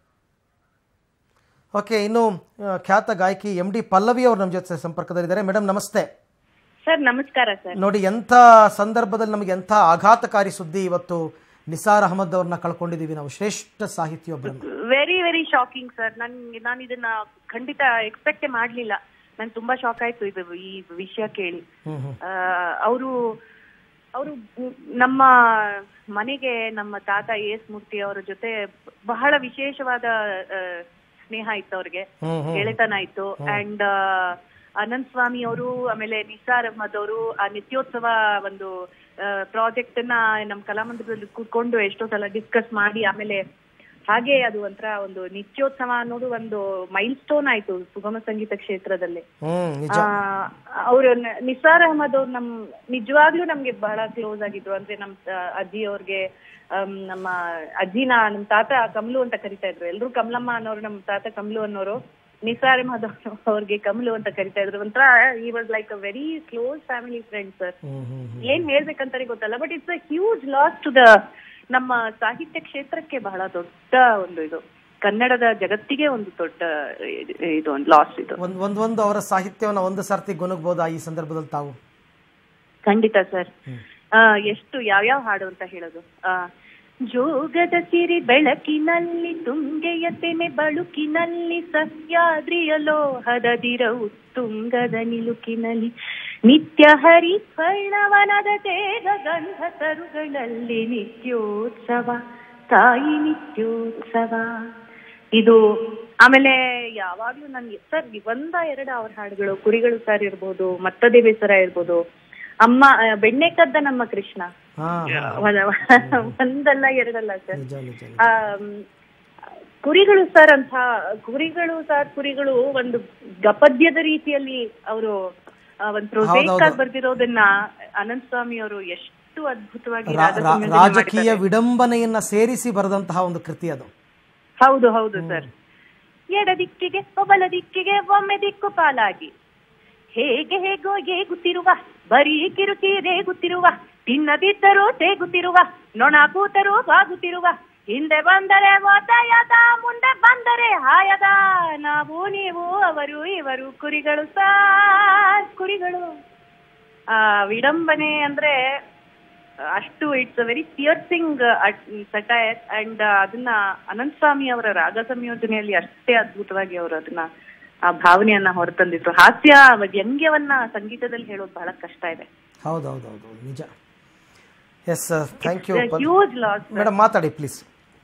ಓಕೆ ಇನ್ನು ಆ, ಖ್ಯಾತ ಗಾಯಕಿ ಎಂ ಡಿ ಪಲ್ಲವಿ ಅವರು ನಮ್ಮ ಜೊತೆ ಸಂಪರ್ಕದಲ್ಲಿದ್ದಾರೆ ಮೇಡಮ್ ನಮಸ್ತೆ ಸರ್ ನಮಸ್ಕಾರ ಸರ್ ನೋಡಿ ಎಂಥ ಸಂದರ್ಭದಲ್ಲಿ ನಮಗೆ ಎಂಥ ಆಘಾತಕಾರಿ ಸುದ್ದಿ ಇವತ್ತು ನಿಸಾರ್ ಅಹಮದ್ ಅವ್ರನ್ನ ಕಳ್ಕೊಂಡಿದ್ದೀವಿ ನಾವು ಶ್ರೇಷ್ಠ ಸಾಹಿತಿಯೊಬ್ಬರನ್ನು ವೆರಿ ವೆರಿ ಶಾಕಿಂಗ್ ಸರ್ ನನ್ ನಾನು ಇದನ್ನ ಖಂಡಿತ ಎಕ್ಸ್ಪೆಕ್ಟೇ ಮಾಡ್ಲಿಲ್ಲ ನಂಗೆ ತುಂಬಾ ಶಾಕ್ ಆಯ್ತು ಇದು ಈ ವಿಷಯ ಕೇಳಿ ಹ್ಮ್ ಹ್ಮ್ ಅವರು ಅವರು ನಮ್ಮ ಮನೆಗೆ ನಮ್ಮ ತಾತ ಎಸ್ ಮೂರ್ತಿ ಅವರ ಜೊತೆ ಬಹಳ ವಿಶೇಷವಾದ ಆ, ಸ್ನೇಹ ಇತ್ತು ಅವ್ರಿಗೆ ಹ್ಮ್ ಹ್ಮ್ ಗೆಳೆತನ ಇತ್ತು ಅಂಡ್ ಅನಂತ್ ಸ್ವಾಮಿ ಅವರು ಆಮೇಲೆ ನಿಸಾರ್ ಅಹಮದ್ ಅವರು ಆ ನಿತ್ಯೋತ್ಸವ ಒಂದು ಪ್ರಾಜೆಕ್ಟ್ ನ ನಮ್ಮ ಕಲಾಮಂದಿರದಲ್ಲಿ ಕೂತ್ಕೊಂಡು ಎಷ್ಟೋ ಸಲ ಡಿಸ್ಕಸ್ ಮಾಡಿ ಆಮೇಲೆ ಹಾಗೆ ಅದು ಒಂಥರ ಒಂದು ನಿತ್ಯೋತ್ಸವ ಅನ್ನೋದು ಒಂದು ಮೈಲ್ ಸ್ಟೋನ್ ಆಯ್ತು ಸುಗಮ ಸಂಗೀತ ಕ್ಷೇತ್ರದಲ್ಲಿ ಹ್ಮ್ ನಿಜ ಅವರು ನಿಸಾರ್ ಅಹಮದ್ ಅವ್ರು ನಮ್ ನಿಜವಾಗ್ಲೂ ನಮ್ಗೆ ಬಹಳ ಕ್ಲೋಸ್ ಆಗಿದ್ರು ಅಂದ್ರೆ ನಮ್ ತ- ಅಜ್ಜಿ ಅವ್ರಿಗೆ ಆಮ್, ನಮ್ಮ ಅಜ್ಜಿನ ನಮ್ ತಾತ ಕಮಲು ಅಂತ ಕರಿತಾ ಇದ್ರು ಎಲ್ರು ಕಮಲಮ್ಮ ಅನ್ನೋರು ನಮ್ ತಾತ ಕಮಲು ಅನ್ನೋರು ನಿಸಾರ್ ಅಹಮದ್ ಅವ್ರು ಅವ್ರಿಗೆ ಕಮಲು ಅಂತ ಕರಿತಾ ಇದ್ರು ಒಂಥರ ಈ was like a very close family friend sir hmm hmm hmm. ಏನ್ ಹೇಳ್ಬೇಕಂತಾನೆ ಗೊತ್ತಲ್ಲ but it's a huge loss to the ನಮ್ಮ ಸಾಹಿತ್ಯ ಕ್ಷೇತ್ರಕ್ಕೆ ಬಹಳ ದೊಡ್ಡ ಒಂದು ಇದು ಕನ್ನಡದ ಜಗತ್ತಿಗೆ ಒಂದು ದೊಡ್ಡ ಇದು- ಇದು ಒಂದು ಲಾಸ್ ಇದು ಒಂದ್ ಒಂದ್ ಒಂದು ಅವರ ಸಾಹಿತ್ಯವನ್ನು ಒಂದು ಸರ್ತಿ ಗುನುಗ್ಬೋದಾ ಈ ಸಂದರ್ಭದಲ್ಲಿ ತಾವು ಖಂಡಿತ ಸರ್ ಆ, ಎಷ್ಟು ಯಾವ್ಯಾವ ಹಾಡು ಅಂತ ಹೇಳೋದು ಆ, ಜೋಗದ ಸಿರಿ ಬೆಳಕಿನಲ್ಲಿ ತುಂಗೆಯ ತೆನೆ ಬಳುಕಿನಲ್ಲಿ ಸಹ್ಯಾದ್ರಿಯ ಲೋಹದ ದಿರವು ತುಂಗದ ನಿಲುಕಿನಲ್ಲಿ ನಿತ್ಯ ಹರಿ ಸ್ವರ್ಣವನದ ತೇಗ ಗಂಧ ತರುಗಳಲ್ಲಿ ನಿತ್ಯೋತ್ಸವ ತಾಯಿ ನಿತ್ಯೋತ್ಸವ ಇದು ಆಮೇಲೆ ಯಾವಾಗ್ಲೂ ನನ್ಗೆ ಸರ್ ಒಂದ ಎರಡ ಅವ್ರ ಹಾಡುಗಳು ಕುರಿಗಳು ಸರ್ ಇರ್ಬೋದು ಮತ್ತದೇ ಬೇಸರ ಇರ್ಬೋದು ಅಮ್ಮ ಆ, ಬೆಣ್ಣೆ ಕದ್ದ ನಮ್ಮ ಕೃಷ್ಣ ಹಾ ಹಾ. ಒಂದ- ಒಂದಲ್ಲ ಎರಡಲ್ಲ ಸರ್ ನಿಜ ನಿಜ ನಿಜ. ಆಮ್, ಕುರಿಗಳು ಸರ್ ಅಂತ ಕುರಿಗಳು ಸರ್ ಕುರಿಗಳು ಒಂದು ಗಪದ್ಯದ ರೀತಿಯಲ್ಲಿ ಅವರು ಒಂದು ಪ್ರೊಸೇಕ್ ಹೌದೌದು. ಆಗಿ ಬರ್ದಿರೋದನ್ನ ಅನಂತ ಸ್ವಾಮಿ ಅವರು ಎಷ್ಟು ಅದ್ಭುತವಾಗಿ ರಾ- ರಾಗ ರಾ- ಸಂಯೋಜನೆ ರಾಜಕೀಯ ಮಾಡಿದ್ದಾರೆ. ವಿಡಂಬನೆಯನ್ನ ಸೇರಿಸಿ ಬರೆದಂತಹ ಒಂದು ಕೃತಿ ಅದು ಹೌದು ಹೌದು ಸರ್ ಎಡ ದಿಕ್ಕಿಗೆ ಬಲ ದಿಕ್ಕಿಗೆ ಒಮ್ಮೆ ದಿಕ್ಕು ಪಾಲಾಗಿ ಹೇಗೆ ಹೇಗೋ ಏಗುತ್ತಿರುವ ಬರೀ ಕಿರುಕಿ ರೇಗುತ್ತಿರುವ ತಿನ್ನದಿದ್ದರೂ ತೇಗುತ್ತಿರುವ ನೊಣ ಕೂತರೂ ಬಾಗುತ್ತಿರುವ ಹಿಂದೆ ಬಂದರೆ ಓದಯದ ಮುಂದೆ ಬಂದರೆ ಹಾಯದ ನಾವು ನೀವು ಅವರು ಇವರು ಕುರಿಗಳು ಸಾರ್ ಕುರಿಗಳು ಆ ವಿಡಂಬನೆ ಅಂದ್ರೆ ಅಷ್ಟು it's a very piercing satire and ಅದನ್ನ ಅನಂತ ಸ್ವಾಮಿ ಅವರ ರಾಗ ಸಂಯೋಜನೆಯಲ್ಲಿ ಅಷ್ಟೇ ಅದ್ಭುತವಾಗಿ ಅವರು ಅದನ್ನ ಆ ಭಾವನೆಯನ್ನ ಹೊರತಂದಿದ್ರು ಹಾಸ್ಯ ವ್ಯಂಗ್ಯವನ್ನ ಸಂಗೀತದಲ್ಲಿ ಹೇಳೋದು ಬಹಳ ಕಷ್ಟ ಇದೆ ಹೌದೌದೌದು ನಿಜ yes thank you huge loss madam ಮಾತಾಡಿ ಪ್ಲೀಸ್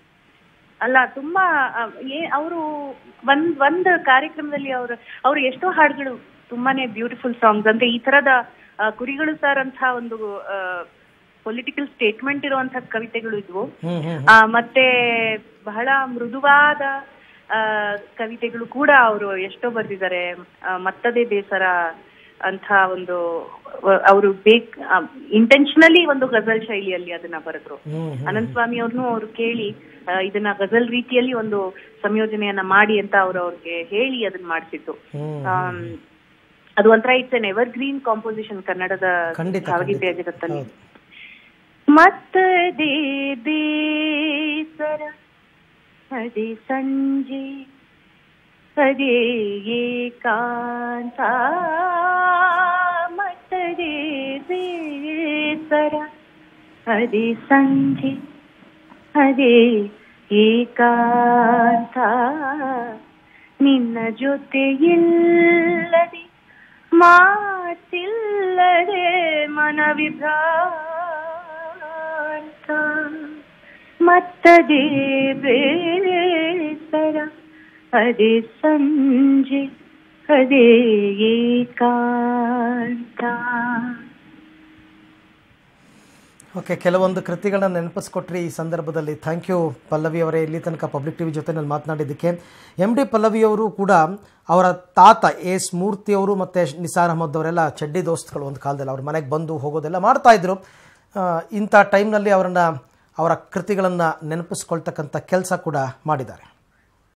ಅಲ್ಲ ತುಂಬಾ ಆ, ಏ ಅವರು ಒಂದ್ ಒಂದ್ ಕಾರ್ಯಕ್ರಮದಲ್ಲಿ ಅವರು ಅವ್ರು ಎಷ್ಟೋ ಹಾಡುಗಳು ತುಂಬಾನೇ ಬ್ಯೂಟಿಫುಲ್ ಸಾಂಗ್ಸ್ ಅಂದ್ರೆ ಈ ತರದ ಆ, ಕುರಿಗಳು ಸರ್ ಅಂತ ಒಂದು ಪೊಲಿಟಿಕಲ್ ಸ್ಟೇಟ್ಮೆಂಟ್ ಇರುವಂತ ಕವಿತೆಗಳು ಇದ್ವು ಹ್ಮ್ ಹ್ಮ್ ಆ, ಮತ್ತೆ ಬಹಳ ಮೃದುವಾದ ಆ, ಕವಿತೆಗಳು ಕೂಡ ಅವರು ಎಷ್ಟೋ ಬರೆದಿದ್ದಾರೆ ಮತ್ತದೇ ಬೇಸರ ಅಂತ ಒಂದು ಅವರು ಬೇಕ್ ಇಂಟೆನ್ಷನಲಿ ಒಂದು ಗಜಲ್ ಶೈಲಿಯಲ್ಲಿ ಅದನ್ನ ಬರೆದ್ರು ಹ್ಮ್ ಅನಂತ ಸ್ವಾಮಿ ಅವ್ರನ್ನು ಅವ್ರು ಕೇಳಿ ಆ, ಇದನ್ನ ಗಜಲ್ ರೀತಿಯಲ್ಲಿ ಒಂದು ಸಂಯೋಜನೆಯನ್ನ ಮಾಡಿ ಅಂತ ಅವ್ರು ಅವ್ರಿಗೆ ಹೇಳಿ ಅದನ್ನ ಮಾಡಿಸಿದ್ದು ಹ್ಮ್ ಆಮ್, ಅದು ಒಂಥರ it's an evergreen composition ಕನ್ನಡದ ಖಂಡಿತ, ಭಾವಗೀತೆಯ ಖಂಡಿತ. ಜಗತ್ತಲ್ಲಿ ಹೌದು. ಮತ್ತದೇ ಬೇಸರ ಅದೇ ಸಂಜೆ ಅದೇ ಏಕಾಂತ ಮತ್ತದೇ ಬೇಸರ ಅದೇ ಸಂಜೆ ಅದೇ ಏಕಾಂತ ನಿನ್ನ ಜೊತೆ ಇಲ್ಲದೆ ಮಾತಿಲ್ಲದೆ ಮನವಿಭ್ರಾಂತ ಮತ್ತದೇ ಬೇಸರ ಅದೇ ಸಂಜೆ ಅದೇ ಏಕಾಂತ ಓಕೆ ಕೆಲವೊಂದು ಕೃತಿಗಳನ್ನ ನೆನಪಿಸ್ಕೊಟ್ರಿ ಈ ಸಂದರ್ಭದಲ್ಲಿ ಥ್ಯಾಂಕ್ ಯು ಪಲ್ಲವಿ ಅವರೇ ಇಲ್ಲಿ ತನಕ ಪಬ್ಲಿಕ್ ಟಿವಿ ಜೊತೆ ನಾನು ಮಾತನಾಡಿದ್ದಕ್ಕೆ ಎಂ ಡಿ ಪಲ್ಲವಿಯವರು ಕೂಡ ಅವರ ತಾತ ಎಸ್ ಮೂರ್ತಿಯವರು ಮತ್ತು ನಿಸಾರ್ ಅಹಮದ್ ಅವರೆಲ್ಲ ಚಡ್ಡಿ ದೋಸ್ತಗಳು ಒಂದು ಕಾಲದಲ್ಲಿ ಅವ್ರ ಮನೆಗೆ ಬಂದು ಹೋಗೋದೆಲ್ಲ ಮಾಡ್ತಾ ಇದ್ರು ಆ, ಇಂಥ ಟೈಮ್ನಲ್ಲಿ ಅವರನ್ನು ಅವರ ಕೃತಿಗಳನ್ನು ನೆನಪಿಸ್ಕೊಳ್ತಕ್ಕಂಥ ಕೆಲಸ ಕೂಡ ಮಾಡಿದ್ದಾರೆ